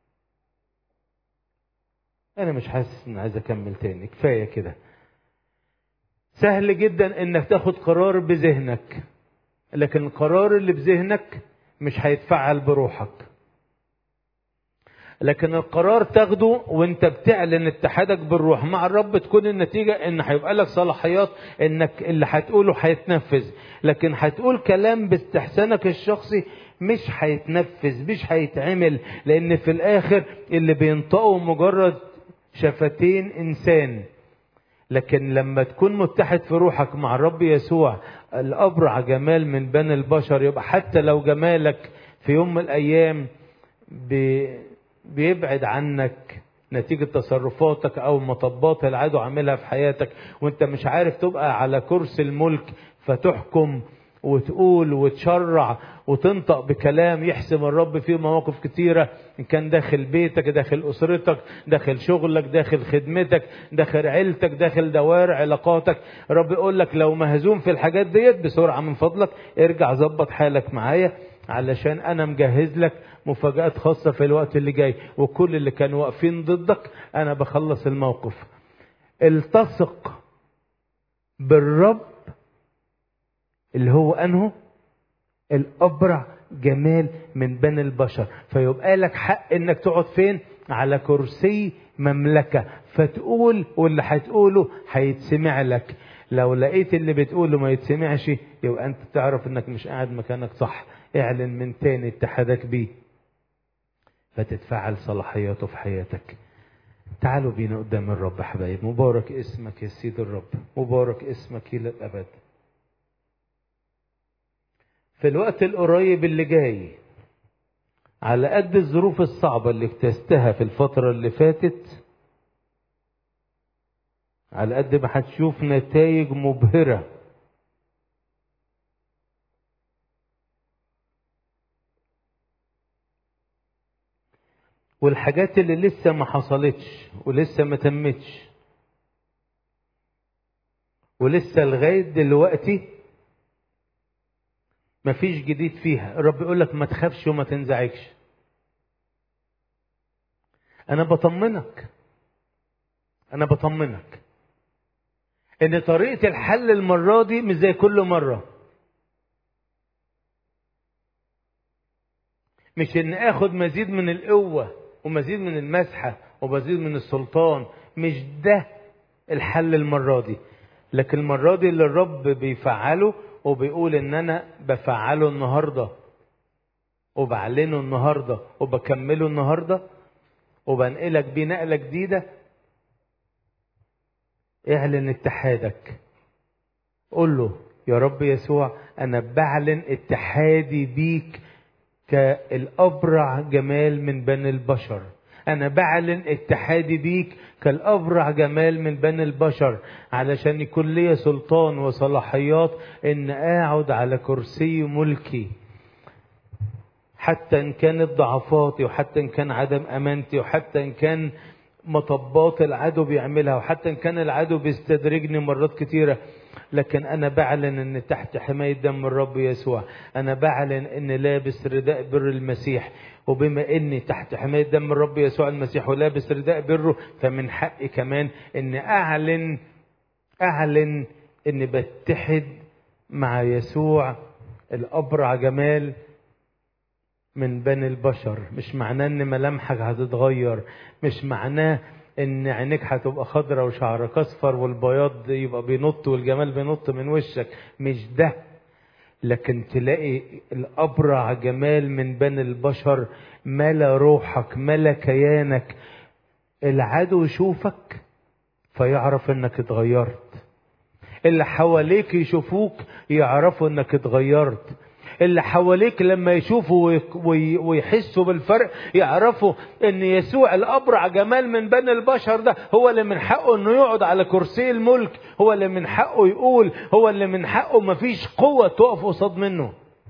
أنا مش حاسس إن عايز أكمل تاني كفاية كده سهل جدا إنك تاخد قرار بذهنك لكن القرار اللي بذهنك مش هيتفعل بروحك لكن القرار تاخده وانت بتعلن اتحادك بالروح مع الرب تكون النتيجة ان هيبقى لك صلاحيات انك اللي هتقوله هيتنفذ لكن هتقول كلام باستحسانك الشخصي مش هيتنفذ مش هيتعمل لان في الاخر اللي بينطقوا مجرد شفتين انسان لكن لما تكون متحد في روحك مع الرب يسوع الابرع جمال من بني البشر يبقى حتى لو جمالك في يوم من الايام بيبعد عنك نتيجة تصرفاتك أو مطبات العدو عاملها في حياتك وأنت مش عارف تبقى على كرسي الملك فتحكم وتقول وتشرع وتنطق بكلام يحسم الرب فيه مواقف كتيرة إن كان داخل بيتك داخل أسرتك داخل شغلك داخل خدمتك داخل عيلتك داخل دوائر علاقاتك رب يقول لك لو مهزوم في الحاجات ديت بسرعة من فضلك ارجع ظبط حالك معايا علشان أنا مجهز لك مفاجآت خاصة في الوقت اللي جاي وكل اللي كانوا واقفين ضدك أنا بخلص الموقف التصق بالرب اللي هو أنه الأبرع جمال من بني البشر فيبقى لك حق انك تقعد فين على كرسي مملكة فتقول واللي هتقوله هيتسمع لك لو لقيت اللي بتقوله ما يتسمعش يبقى انت تعرف انك مش قاعد مكانك صح اعلن من تاني اتحادك بيه فتتفعل صلاحياته في حياتك تعالوا بينا قدام الرب حبايب مبارك اسمك يا سيد الرب مبارك اسمك الى الابد في الوقت القريب اللي جاي على قد الظروف الصعبة اللي اجتزتها في الفترة اللي فاتت على قد ما هتشوف نتائج مبهرة والحاجات اللي لسه ما حصلتش ولسه ما تمتش ولسه لغاية دلوقتي مفيش جديد فيها الرب يقول لك ما تخافش وما تنزعجش انا بطمنك انا بطمنك ان طريقة الحل المرة دي مش زي كل مرة مش ان اخد مزيد من القوة ومزيد من المسحة ومزيد من السلطان مش ده الحل المرة دي لكن المرة دي اللي الرب بيفعله وبيقول ان انا بفعله النهاردة وبعلنه النهاردة وبكمله النهاردة وبنقلك بيه نقلة جديدة اعلن اتحادك قول له يا رب يسوع انا بعلن اتحادي بيك كالابرع جمال من بني البشر انا بعلن اتحادي بيك كالابرع جمال من بني البشر علشان يكون لي سلطان وصلاحيات ان اقعد على كرسي ملكي حتى ان كانت ضعفاتي وحتى ان كان عدم امانتي وحتى ان كان مطبات العدو بيعملها وحتى ان كان العدو بيستدرجني مرات كتيرة لكن انا بعلن ان تحت حماية دم الرب يسوع انا بعلن ان لابس رداء بر المسيح وبما اني تحت حماية دم الرب يسوع المسيح ولابس رداء بره فمن حقي كمان ان اعلن اعلن اني بتحد مع يسوع الابرع جمال من بني البشر مش معناه ان ملامحك هتتغير مش معناه ان عينيك هتبقى خضرة وشعرك اصفر والبياض يبقى بينط والجمال بينط من وشك مش ده لكن تلاقي الأبرع جمال من بني البشر ملا روحك ملا كيانك العدو يشوفك فيعرف انك اتغيرت اللي حواليك يشوفوك يعرفوا انك اتغيرت اللي حواليك لما يشوفوا ويحسوا بالفرق يعرفوا ان يسوع الابرع جمال من بني البشر ده هو اللي من حقه انه يقعد على كرسي الملك هو اللي من حقه يقول هو اللي من حقه مفيش قوة تقف قصاد منه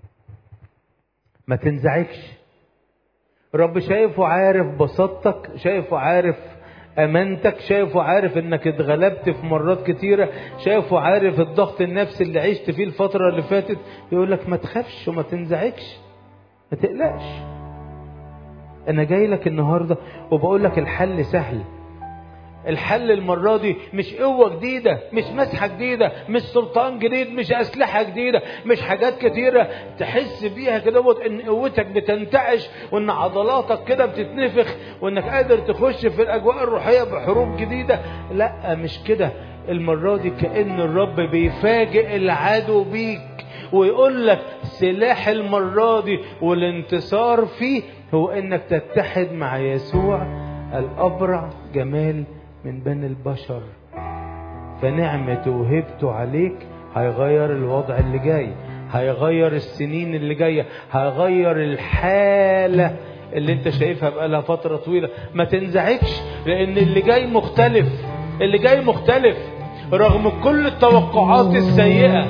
ما تنزعجش رب شايفه عارف بساطتك شايفه عارف امانتك شايفه عارف انك اتغلبت في مرات كتيرة شايفه عارف الضغط النفسي اللي عشت فيه الفترة اللي فاتت يقول لك ما تخافش وما تنزعجش ما تقلقش انا جاي لك النهاردة وبقول لك الحل سهل الحل المرة دي مش قوة جديدة مش مسحة جديدة مش سلطان جديد مش أسلحة جديدة مش حاجات كتيرة تحس بيها كده إن قوتك بتنتعش وإن عضلاتك كده بتتنفخ وإنك قادر تخش في الأجواء الروحية بحروب جديدة لا مش كده المرة دي كأن الرب بيفاجئ العدو بيك ويقول لك سلاح المرة دي والانتصار فيه هو انك تتحد مع يسوع الأبرع جمال من بني البشر فنعمته وهبته عليك هيغير الوضع اللي جاي هيغير السنين اللي جاية هيغير الحالة اللي انت شايفها بقالها فترة طويلة ما تنزعجش لان اللي جاي مختلف اللي جاي مختلف رغم كل التوقعات السيئة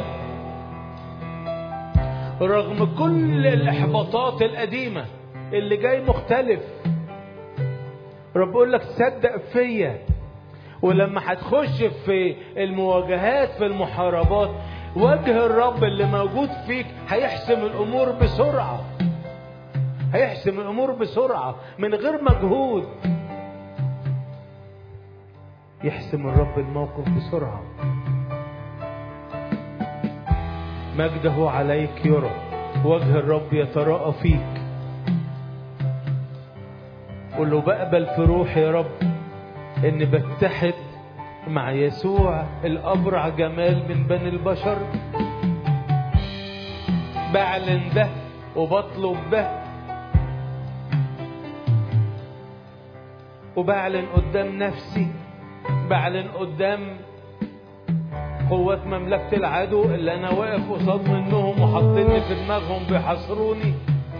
رغم كل الاحباطات القديمة اللي جاي مختلف رب يقول لك صدق فيا ولما هتخش في المواجهات في المحاربات وجه الرب اللي موجود فيك هيحسم الامور بسرعه هيحسم الامور بسرعه من غير مجهود يحسم الرب الموقف بسرعه مجده عليك يرى وجه الرب يتراءى فيك قل له بقبل في روحي يا رب ان بتحد مع يسوع الابرع جمال من بني البشر بعلن ده وبطلب ده وبعلن قدام نفسي بعلن قدام قوات مملكة العدو اللي أنا واقف قصاد منهم وحاطيني في دماغهم بيحاصروني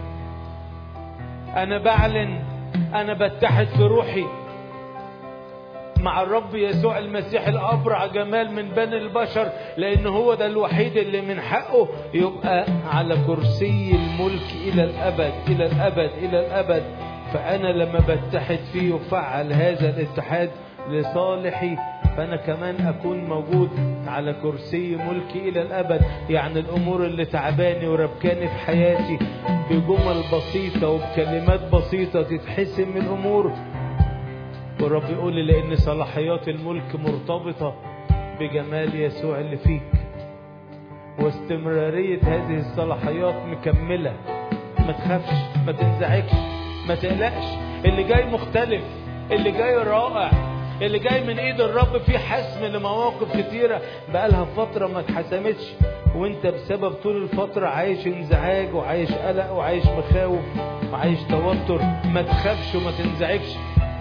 أنا بعلن أنا بتحد في روحي مع الرب يسوع المسيح الأبرع جمال من بني البشر لأن هو ده الوحيد اللي من حقه يبقى على كرسي الملك إلى الأبد إلى الأبد إلى الأبد فأنا لما بتحد فيه وفعل هذا الاتحاد لصالحي فأنا كمان أكون موجود على كرسي ملكي إلى الأبد يعني الأمور اللي تعباني وربكاني في حياتي بجمل بسيطة وبكلمات بسيطة تتحسم الأمور والرب يقول لي لأن صلاحيات الملك مرتبطة بجمال يسوع اللي فيك واستمرارية هذه الصلاحيات مكملة ما تخافش ما تنزعجش ما تقلقش اللي جاي مختلف اللي جاي رائع اللي جاي من ايد الرب في حسم لمواقف كتيرة بقالها فترة ما اتحسمتش وانت بسبب طول الفترة عايش انزعاج وعايش قلق وعايش مخاوف وعايش توتر ما تخافش وما تنزعجش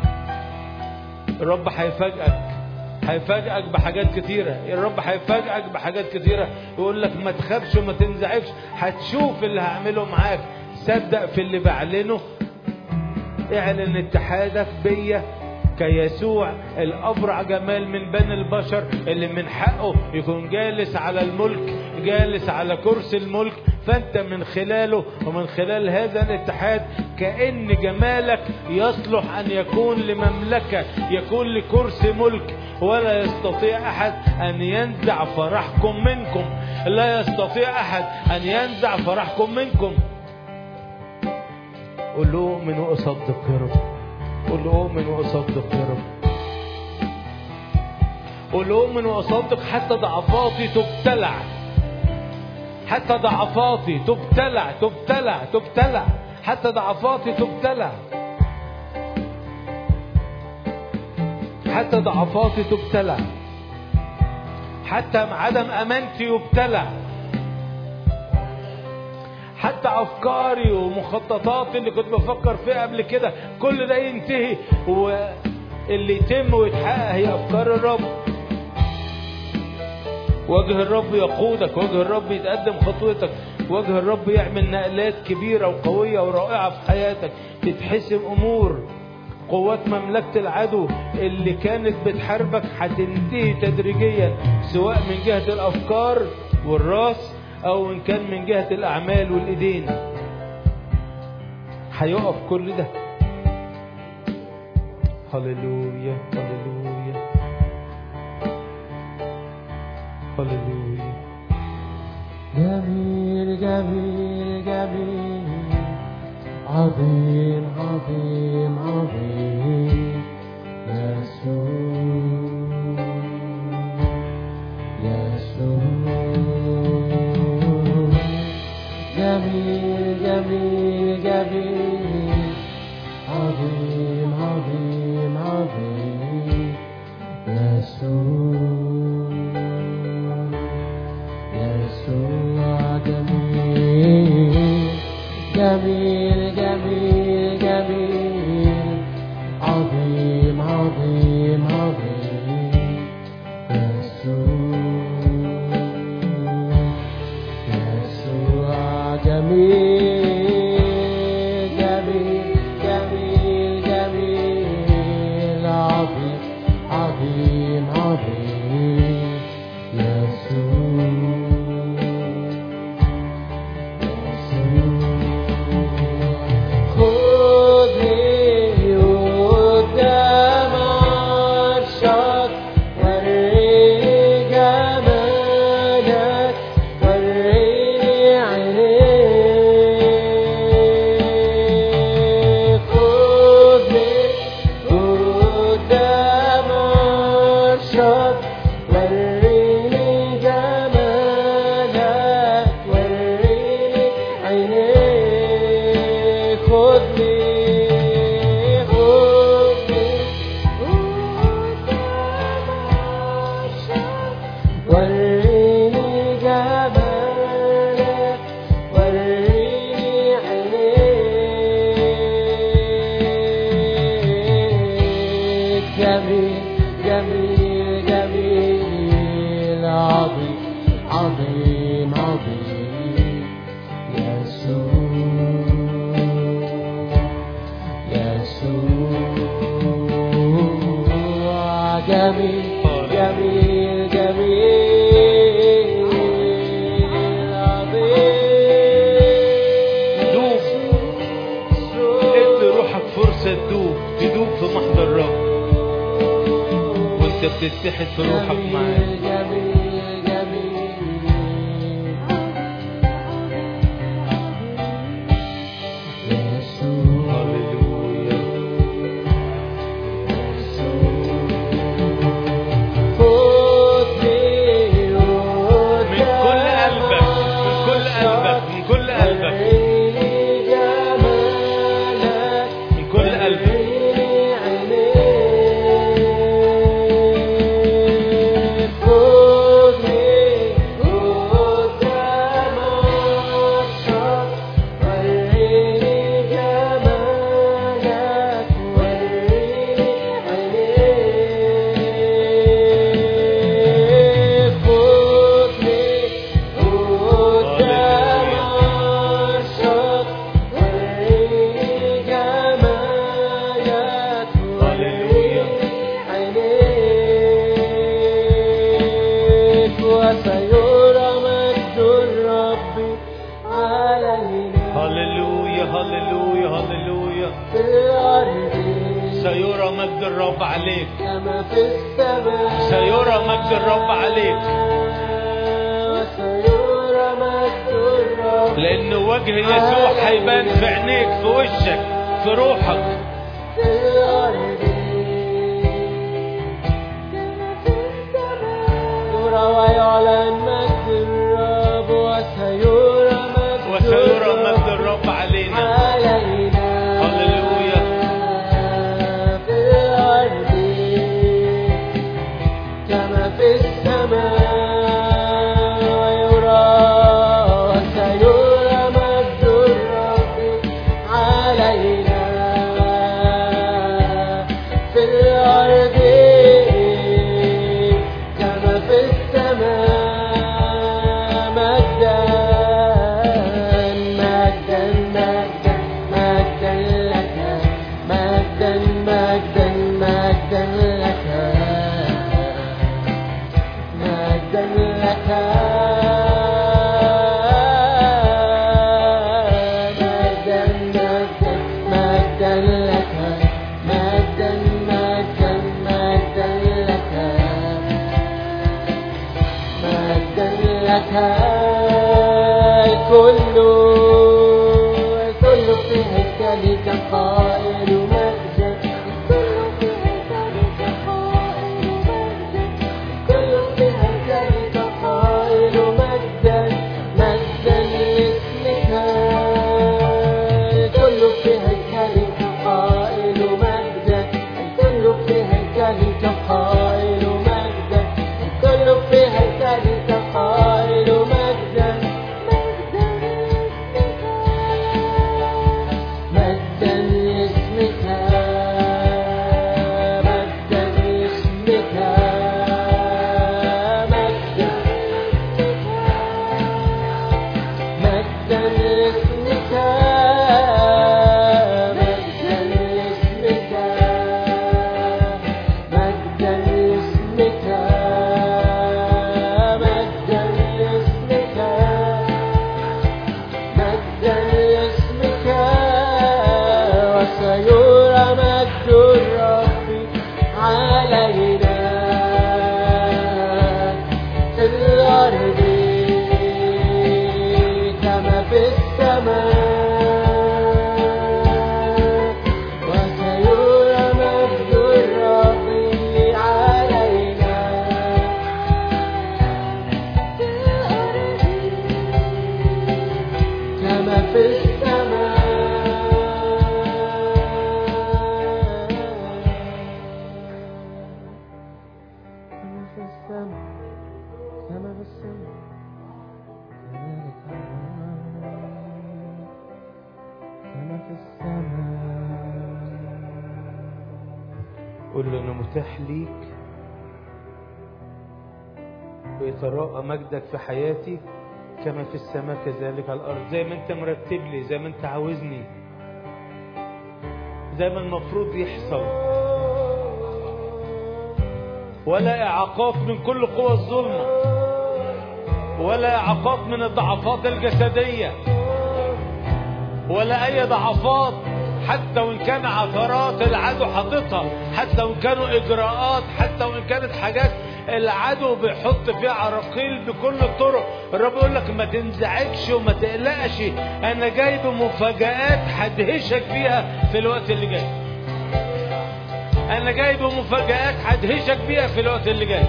الرب هيفاجئك هيفاجئك بحاجات كتيرة الرب هيفاجئك بحاجات كتيرة يقول لك ما تخافش وما تنزعجش هتشوف اللي هعمله معاك صدق في اللي بعلنه اعلن اتحادك بيا كيسوع الأبرع جمال من بني البشر اللي من حقه يكون جالس على الملك جالس على كرسي الملك فأنت من خلاله ومن خلال هذا الاتحاد كأن جمالك يصلح أن يكون لمملكة يكون لكرسي ملك ولا يستطيع أحد أن ينزع فرحكم منكم لا يستطيع أحد أن ينزع فرحكم منكم قل له من وأصدق يا رب قل له أؤمن وأصدق يا رب قل له أؤمن وأصدق حتى ضعفاتي تبتلع حتى ضعفاتي تبتلع تبتلع تبتلع حتى ضعفاتي تبتلع حتى ضعفاتي تبتلع حتى عدم امانتي يبتلع حتى افكاري ومخططاتي اللي كنت بفكر فيها قبل كده كل ده ينتهي واللي يتم ويتحقق هي افكار الرب وجه الرب يقودك وجه الرب يتقدم خطوتك وجه الرب يعمل نقلات كبيرة وقوية ورائعة في حياتك تتحسم أمور قوات مملكة العدو اللي كانت بتحاربك هتنتهي تدريجيا سواء من جهة الأفكار والراس أو إن كان من جهة الأعمال والإيدين هيقف كل ده هللويا هللويا هللويا جميل جميل جميل عظيم عظيم عظيم يسوع يسوع جميل جميل جميل عظيم عظيم عظيم يسوع يسوع جميل جميل جميل جميل عظيم عظيم عظيم يسوع يسوع جميل جميل جميل جميل عظيم عظيم عظيم يسوع خذني قدام عرشك وريني جمالك وريني عينيك خذني قدام عرشك وريني جمالك وريني عينيك خذني خذني وريني جمالك وريني عينيك جميل جميل جميل عظيم عظيم عظيم يسوع يسوع جميل جميل جميل عظيم دوب. ادي روحك فرصة تدوب تدوب في محضر الرب وانت بتتحد في روحك معاه جميل جميل جميل يسوع هللويا خذني من كل قلبك من كل قلبك من كل قلبك وريني جمالك من كل قلبك وريني عينيك خذني قدام عرشك وريني جمالك وريني عينيك خذني قدام عرشك وريني جمالك وريني عينيك وسيرى مجد الرب علينا هللويا هللويا هللويا في الأرض سيرى مجد الرب عليك كما في السماء سيرى مجد الرب عليك وسيرى مجد الرب لأن وجه يسوع هيبان في عينيك في وشك في روحك في الأرض كما في السماء يرى ويعلن مجد الرب وسيرى مجد وسيرى مجد الرب الرب علينا علينا هللويا. في الأرض كما في السماء يرى سيرى مجد علينا في الأرض كما في السماء مجدا مجدا مجدا مجدا لك مجدا مجدا مجدا لك مجدا لك مجدا مجدا مجدا لك مجدا مجدا مجدا لك مجدا لك الكل الكل في هيكلك قائل مجدا الكل في هيكلك قائل مجدا الكل في هيكلك قائل مجدا مجدا لاسمك الكل في هيكلك قائل مجدا الكل في هيكلك قائل مجدا الكل في هيكلك قائل مجدا مجدا لاسمك مجدا لاسمك مجدا مجدا لاسمك مجدا لاسمك مجدا لاسمك مجدا لاسمك مجدا لاسمك وسيرى مجد الرب علينا في الأرض كما في السماء وسيرى مجد الرب علينا في الأرض كما في السماء كما في السماء كما في السماء كما في السماء قول له انا متاح ليك ويتراءى مجدك في حياتي كما في السماء كذلك على الارض زي ما انت مرتب لي زي ما انت عاوزني زي ما المفروض يحصل ولا اعاقات من كل قوى الظلمه ولا اعاقات من الضعفات الجسديه ولا اي ضعفات حتى وان كان عثرات العدو حاططها حتى وان كانوا اجراءات حتى وان كانت حاجات العدو بيحط فيها عراقيل بكل الطرق الرب يقول لك ما تنزعجش وما تقلقش انا جاي بمفاجآت هدهشك فيها في الوقت اللي جاي انا جاي بمفاجآت هدهشك فيها في الوقت اللي جاي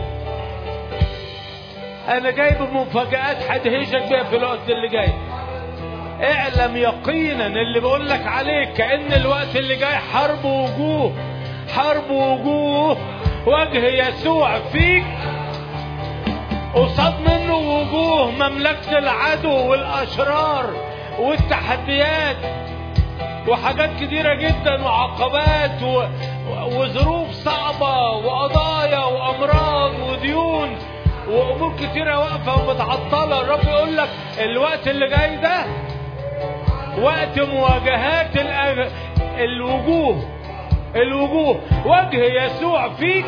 انا جاي بمفاجآت هدهشك بيها في الوقت اللي جاي اعلم يقينا اللي بقول لك عليه كأن الوقت اللي جاي حرب وجوه حرب وجوه وجه يسوع فيك قصاد منه وجوه مملكة العدو والأشرار والتحديات وحاجات كتيرة جدا وعقبات و... و- وظروف صعبة وقضايا وأمراض وديون وأمور كتيرة واقفة ومتعطلة الرب يقول لك الوقت اللي جاي ده وقت مواجهات الأج... الوجوه الوجوه وجه يسوع فيك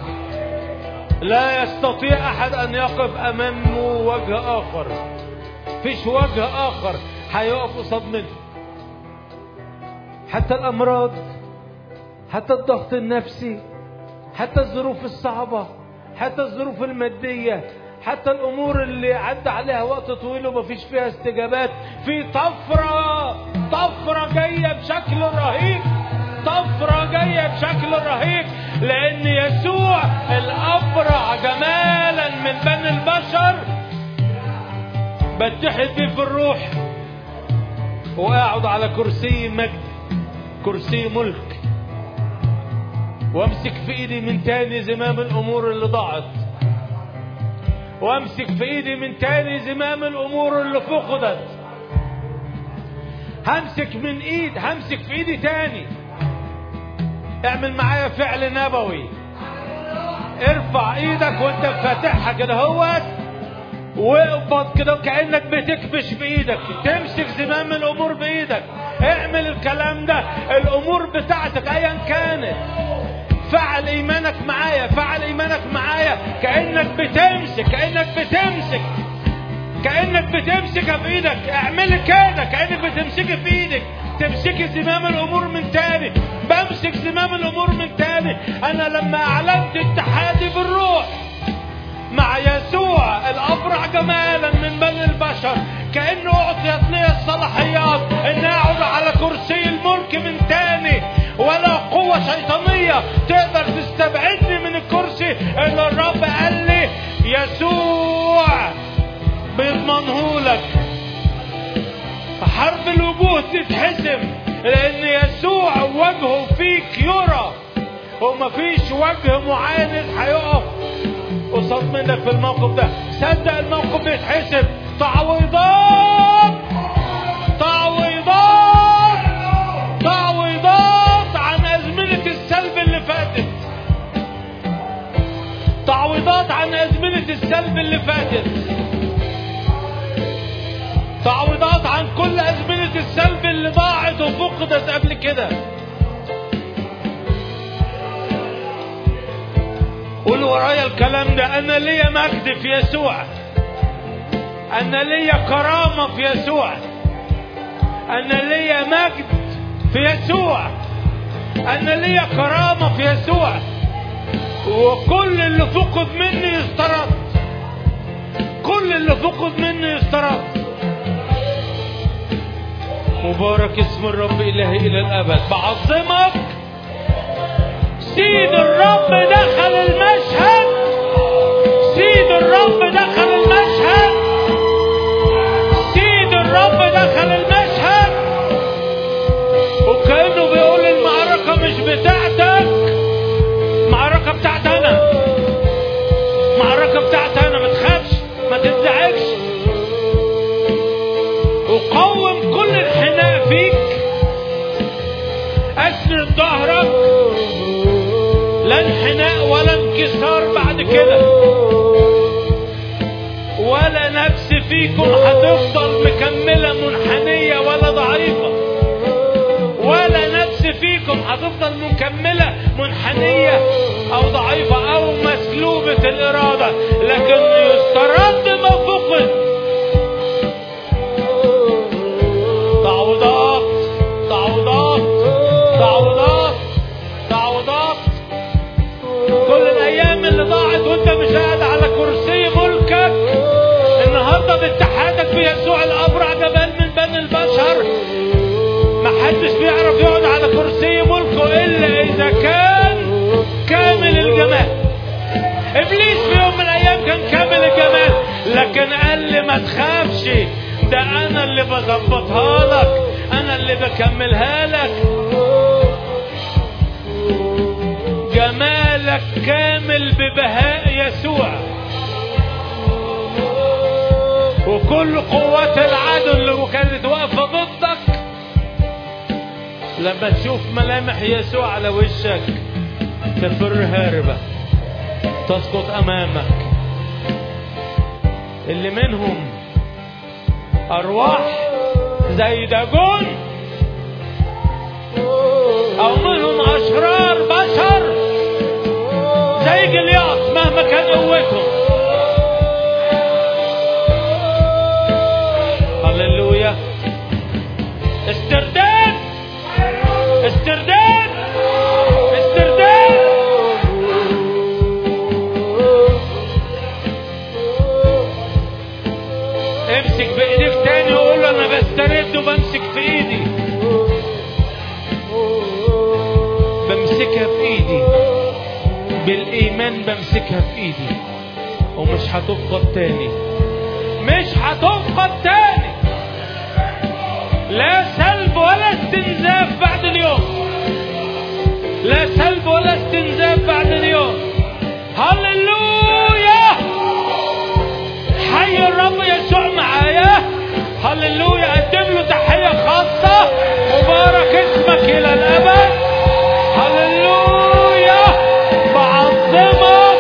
لا يستطيع أحد أن يقف أمامه وجه آخر فيش وجه آخر هيقف قصاد منه حتى الأمراض حتى الضغط النفسي حتى الظروف الصعبة حتى الظروف المادية حتى الأمور اللي عدى عليها وقت طويل ومفيش فيها استجابات في طفرة طفرة جاية بشكل رهيب طفرة جاية بشكل رهيب لأن يسوع الأبرع جمالا من بني البشر بتحد بيه في الروح وأقعد على كرسي مجد كرسي ملك وامسك في ايدي من تاني زمام الامور اللي ضاعت وامسك في ايدي من تاني زمام الامور اللي فقدت همسك من ايد همسك في ايدي تاني اعمل معايا فعل نبوي ارفع ايدك وانت فاتحها كده هوت واقبض كده كانك بتكبش بايدك تمسك زمام الامور بايدك اعمل الكلام ده الامور بتاعتك ايا كانت فعل ايمانك معايا فعل ايمانك معايا كانك بتمسك كانك بتمسك كانك بتمسكها في ايدك اعملي كده كانك بتمسكي في ايدك تمسكي زمام الامور من تاني بمسك زمام الامور من تاني انا لما اعلنت اتحادي بالروح مع يسوع الابرع جمالا من بني البشر كانه اعطيت لي الصلاحيات ان اقعد على كرسي الملك من تاني ولا قوة شيطانية تقدر تستبعدني من الكرسي اللي الرب قال لي يسوع بيضمنهولك حرب الوجود تتحسم لان يسوع وجهه فيك يرى ومفيش وجه معاند هيقف قصاد منك في الموقف ده صدق الموقف بيتحسب تعويضات تعويضات تعويضات عن أزمنة السلب اللي فاتت تعويضات عن أزمنة السلب اللي فاتت تعويضات عن كل أزمنة السلب اللي ضاعت وفقدت قبل كده قول ورايا الكلام ده أنا ليا مجد في يسوع أنا ليا كرامة في يسوع أنا ليا مجد في يسوع أنا ليا كرامة في يسوع وكل اللي فقد مني يسترد كل اللي فقد مني يسترد مبارك اسم الرب إلهي إلى الأبد بعظمك سيد الرب دخل المشهد سيد الرب دخل المشهد سيد الرب دخل المشهد وكأنه بيقول المعركة مش بتاعتك معركة بتاعت أنا معركة بتاعت أنا ما تخافش ما تنزعجش وقوم كل انحناء فيك أسند ظهرك لا انحناء ولا انكسار بعد كده ولا نفس فيكم هتفضل مكملة منحنية ولا ضعيفة ولا نفس فيكم هتفضل مكملة منحنية أو ضعيفة أو مسلوبة الإرادة لكن يسترد ما فقد تعويضات تعويضات تعويضات تعويضات كل الايام اللي ضاعت وانت مش قاعد على كرسي ملكك النهارده باتحادك بيسوع الابرع جبل من بني البشر ما حدش بيعرف يقعد على كرسي ملكه الا اذا كان كامل الجمال ابليس في يوم من الايام كان كامل الجمال لكن قال لي ما تخافش ده انا اللي بظبطها لك انا اللي بكملها لك جمالك كامل ببهاء يسوع وكل قوات العدو اللي كانت واقفه ضدك لما تشوف ملامح يسوع على وشك تفر هاربه تسقط امامك اللي منهم ارواح زي داجون او منهم اشرار بشر زي جلياط مهما كان قوتهم هللويا استرداد استرداد استرداد امسك بايديك تاني وقول له انا بسترد وبمسك في ايدي بمسكها في ايدي بالايمان بمسكها في ايدي ومش هتفقد تاني مش هتفقد تاني لا سلب ولا استنزاف بعد اليوم لا سلب ولا استنزاف بعد اليوم هللويا حي الرب يسوع معايا هللويا قدم له تحية خاصة مبارك اسمك إلى الأبد هللويا بعظمك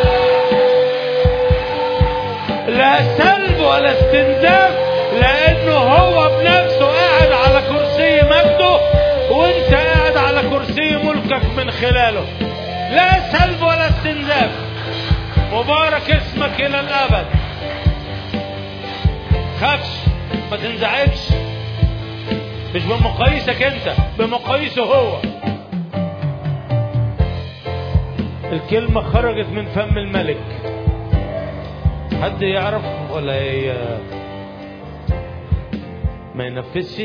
لا سلب ولا استنزاف لأنه هو بنفسه قاعد على كرسي مجده وانت قاعد على كرسي ملكك من خلاله لا سلب ولا استنزاف مبارك اسمك إلى الأبد خافش ما تنزعجش مش بمقاييسك انت بمقاييسه هو الكلمة خرجت من فم الملك حد يعرف ولا ي... ما ينفذش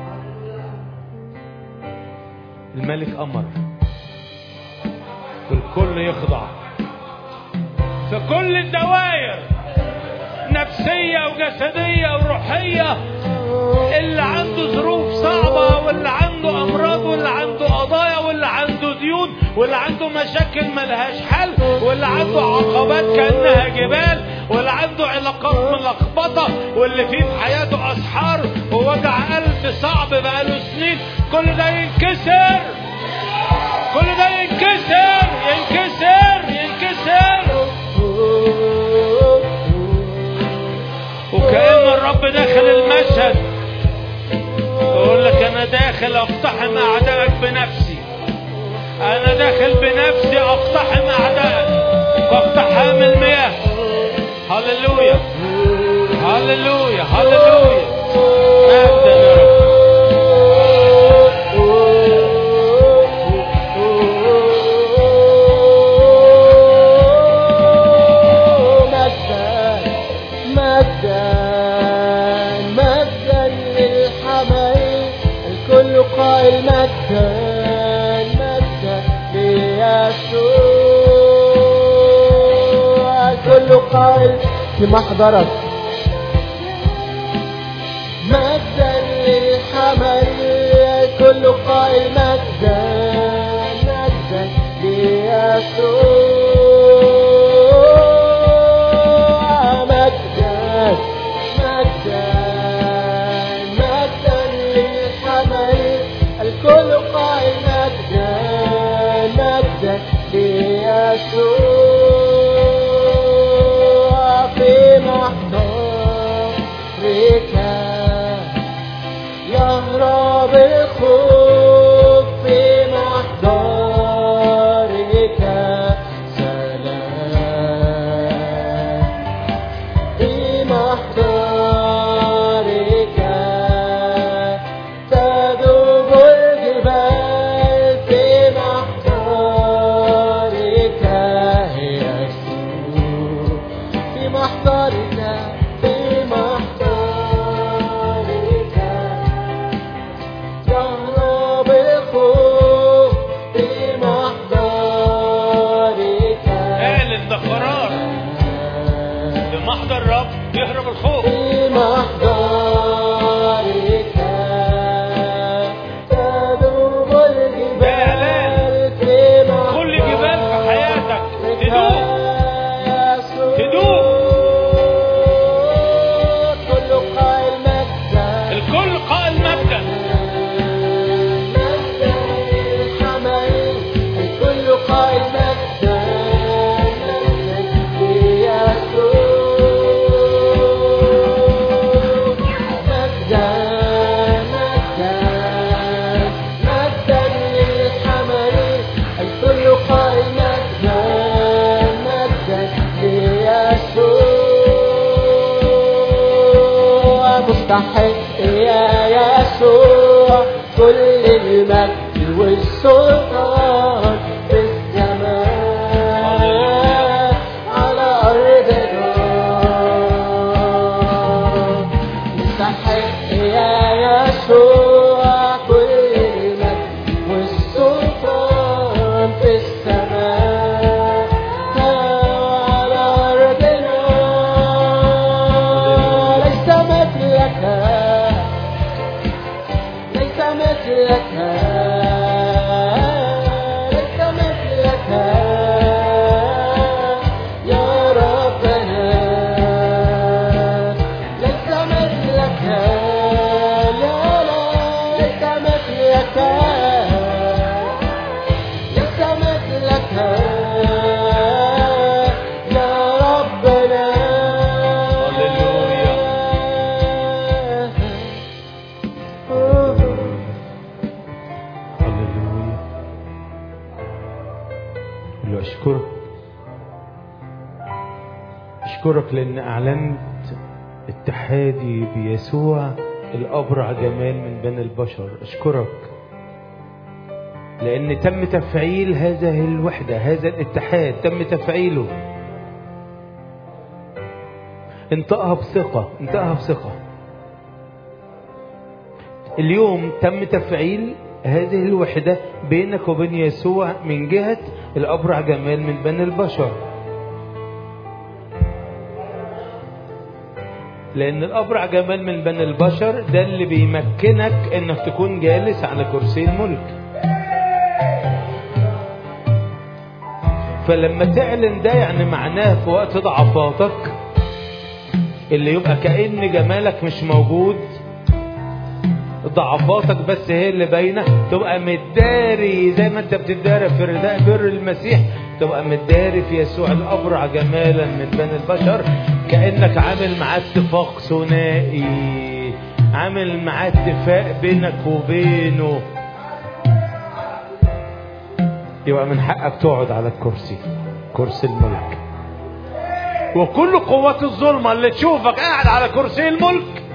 الملك أمر والكل يخضع في كل الدوائر نفسية وجسدية وروحية اللي عنده ظروف صعبة واللي عنده أمراض واللي عنده قضايا واللي عنده ديون واللي عنده مشاكل ملهاش حل واللي عنده عقبات كأنها جبال واللي عنده علاقات ملخبطة واللي فيه في حياته أسحار ووجع قلب صعب بقاله سنين كل ده ينكسر كل ده ينكسر ينكسر ينكسر وكأن الرب داخل المشهد يقول لك أنا داخل أقتحم أعدائك بنفسي أنا داخل بنفسي أقتحم أعدائك واقتحام المياه هللويا هللويا هللويا مجدا يا رب مجدا مجدا مجدا للحمل الكل قائل مجدا مجدا ليسوع الكل قائل في محضرك مجدا للحمل الكل قائل مجدا مجدا ليسوع مجدا مجدا مجدا للحمل الكل قائل مجدا مجدا ليسوع في محضرك يهرب الخوف في محضرك سلام في محضرك تذوب الجبال في محضرك يسوع في محضرك في محضرك يهرب الخوف في محضرك اعلن ده قرار بمحضر الرب يهرب الخوف في محضرك تذوب الجبال في محضرك كل جبال في حياتك تدوب تدوب. كل قائل مجدا الكل قائل مجدا مجدا للحمل الكل قائل مجدا مجدا ليسوع مجدا مجدا مجدا للحمل الكل قائل مجدا مجدا ليسوع مستحق يا يسوع كل المجد والسلطان في السماء على أرضنا مستحق يا يسوع كل المجد والسلطان في السماء على أرضنا ليس مثلك ليس مثلك أشكرك أشكرك لأن أعلنت اتحادي بيسوع الأبرع جمال من بين البشر أشكرك لأن تم تفعيل هذه الوحدة هذا الاتحاد تم تفعيله انطقها بثقة انطقها بثقة اليوم تم تفعيل هذه الوحدة بينك وبين يسوع من جهة الأبرع جمال من بين البشر لأن الأبرع جمال من بين البشر ده اللي بيمكنك إنك تكون جالس على كرسي الملك فلما تعلن ده يعني معناه في وقت ضعفاتك اللي يبقى كأن جمالك مش موجود ضعفاتك بس هي اللي باينه تبقى متداري زي ما انت بتداري في رداء بر المسيح تبقى متداري في يسوع الابرع جمالا من بين البشر كانك عامل معاه اتفاق ثنائي عامل معاه اتفاق بينك وبينه يبقى من حقك تقعد على الكرسي كرسي الملك وكل قوات الظلمه اللي تشوفك قاعد على كرسي الملك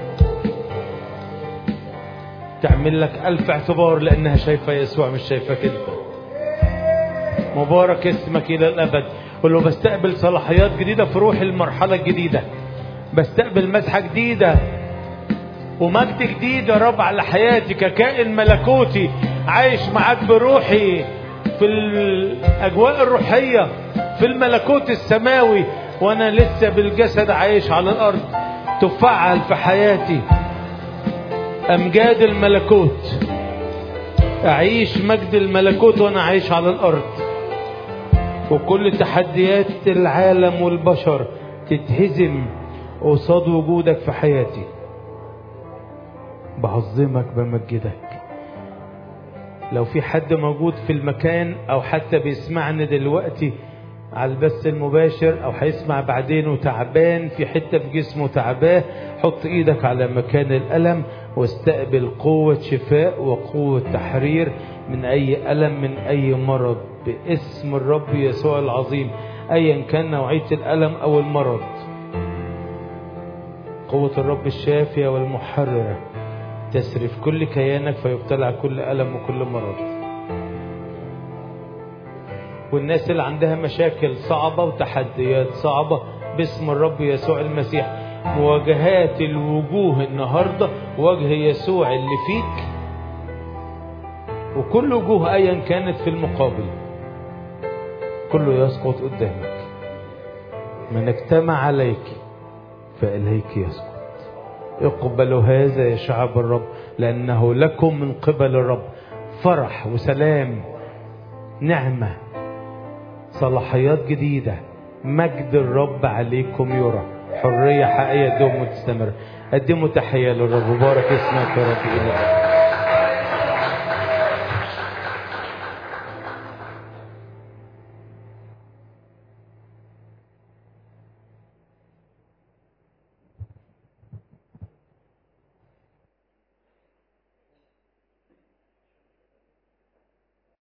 تعمل لك ألف اعتبار لأنها شايفة يسوع مش شايفك أنت مبارك اسمك إلى الأبد قل له بستقبل صلاحيات جديدة في روح المرحلة الجديدة بستقبل مسحة جديدة ومجد جديد يا رب على حياتي ككائن ملكوتي عايش معاك بروحي في الأجواء الروحية في الملكوت السماوي وأنا لسه بالجسد عايش على الأرض تفعل في حياتي أمجاد الملكوت أعيش مجد الملكوت وأنا عايش على الأرض وكل تحديات العالم والبشر تتهزم قصاد وجودك في حياتي بعظمك بمجدك لو في حد موجود في المكان أو حتى بيسمعني دلوقتي على البث المباشر او هيسمع بعدين وتعبان في حته في جسمه تعباه حط ايدك على مكان الالم واستقبل قوه شفاء وقوه تحرير من اي الم من اي مرض باسم الرب يسوع العظيم ايا كان نوعيه الالم او المرض قوه الرب الشافيه والمحرره تسري في كل كيانك فيبتلع كل الم وكل مرض والناس اللي عندها مشاكل صعبة وتحديات صعبة باسم الرب يسوع المسيح مواجهات الوجوه النهاردة وجه يسوع اللي فيك وكل وجوه أيا كانت في المقابل كله يسقط قدامك من اجتمع عليك فإليك يسقط اقبلوا هذا يا شعب الرب لأنه لكم من قبل الرب فرح وسلام نعمه صلاحيات جديدة مجد الرب عليكم يرى حرية حقيقية دوم وتستمر قدموا تحية للرب وبارك اسمك يا رب إلهي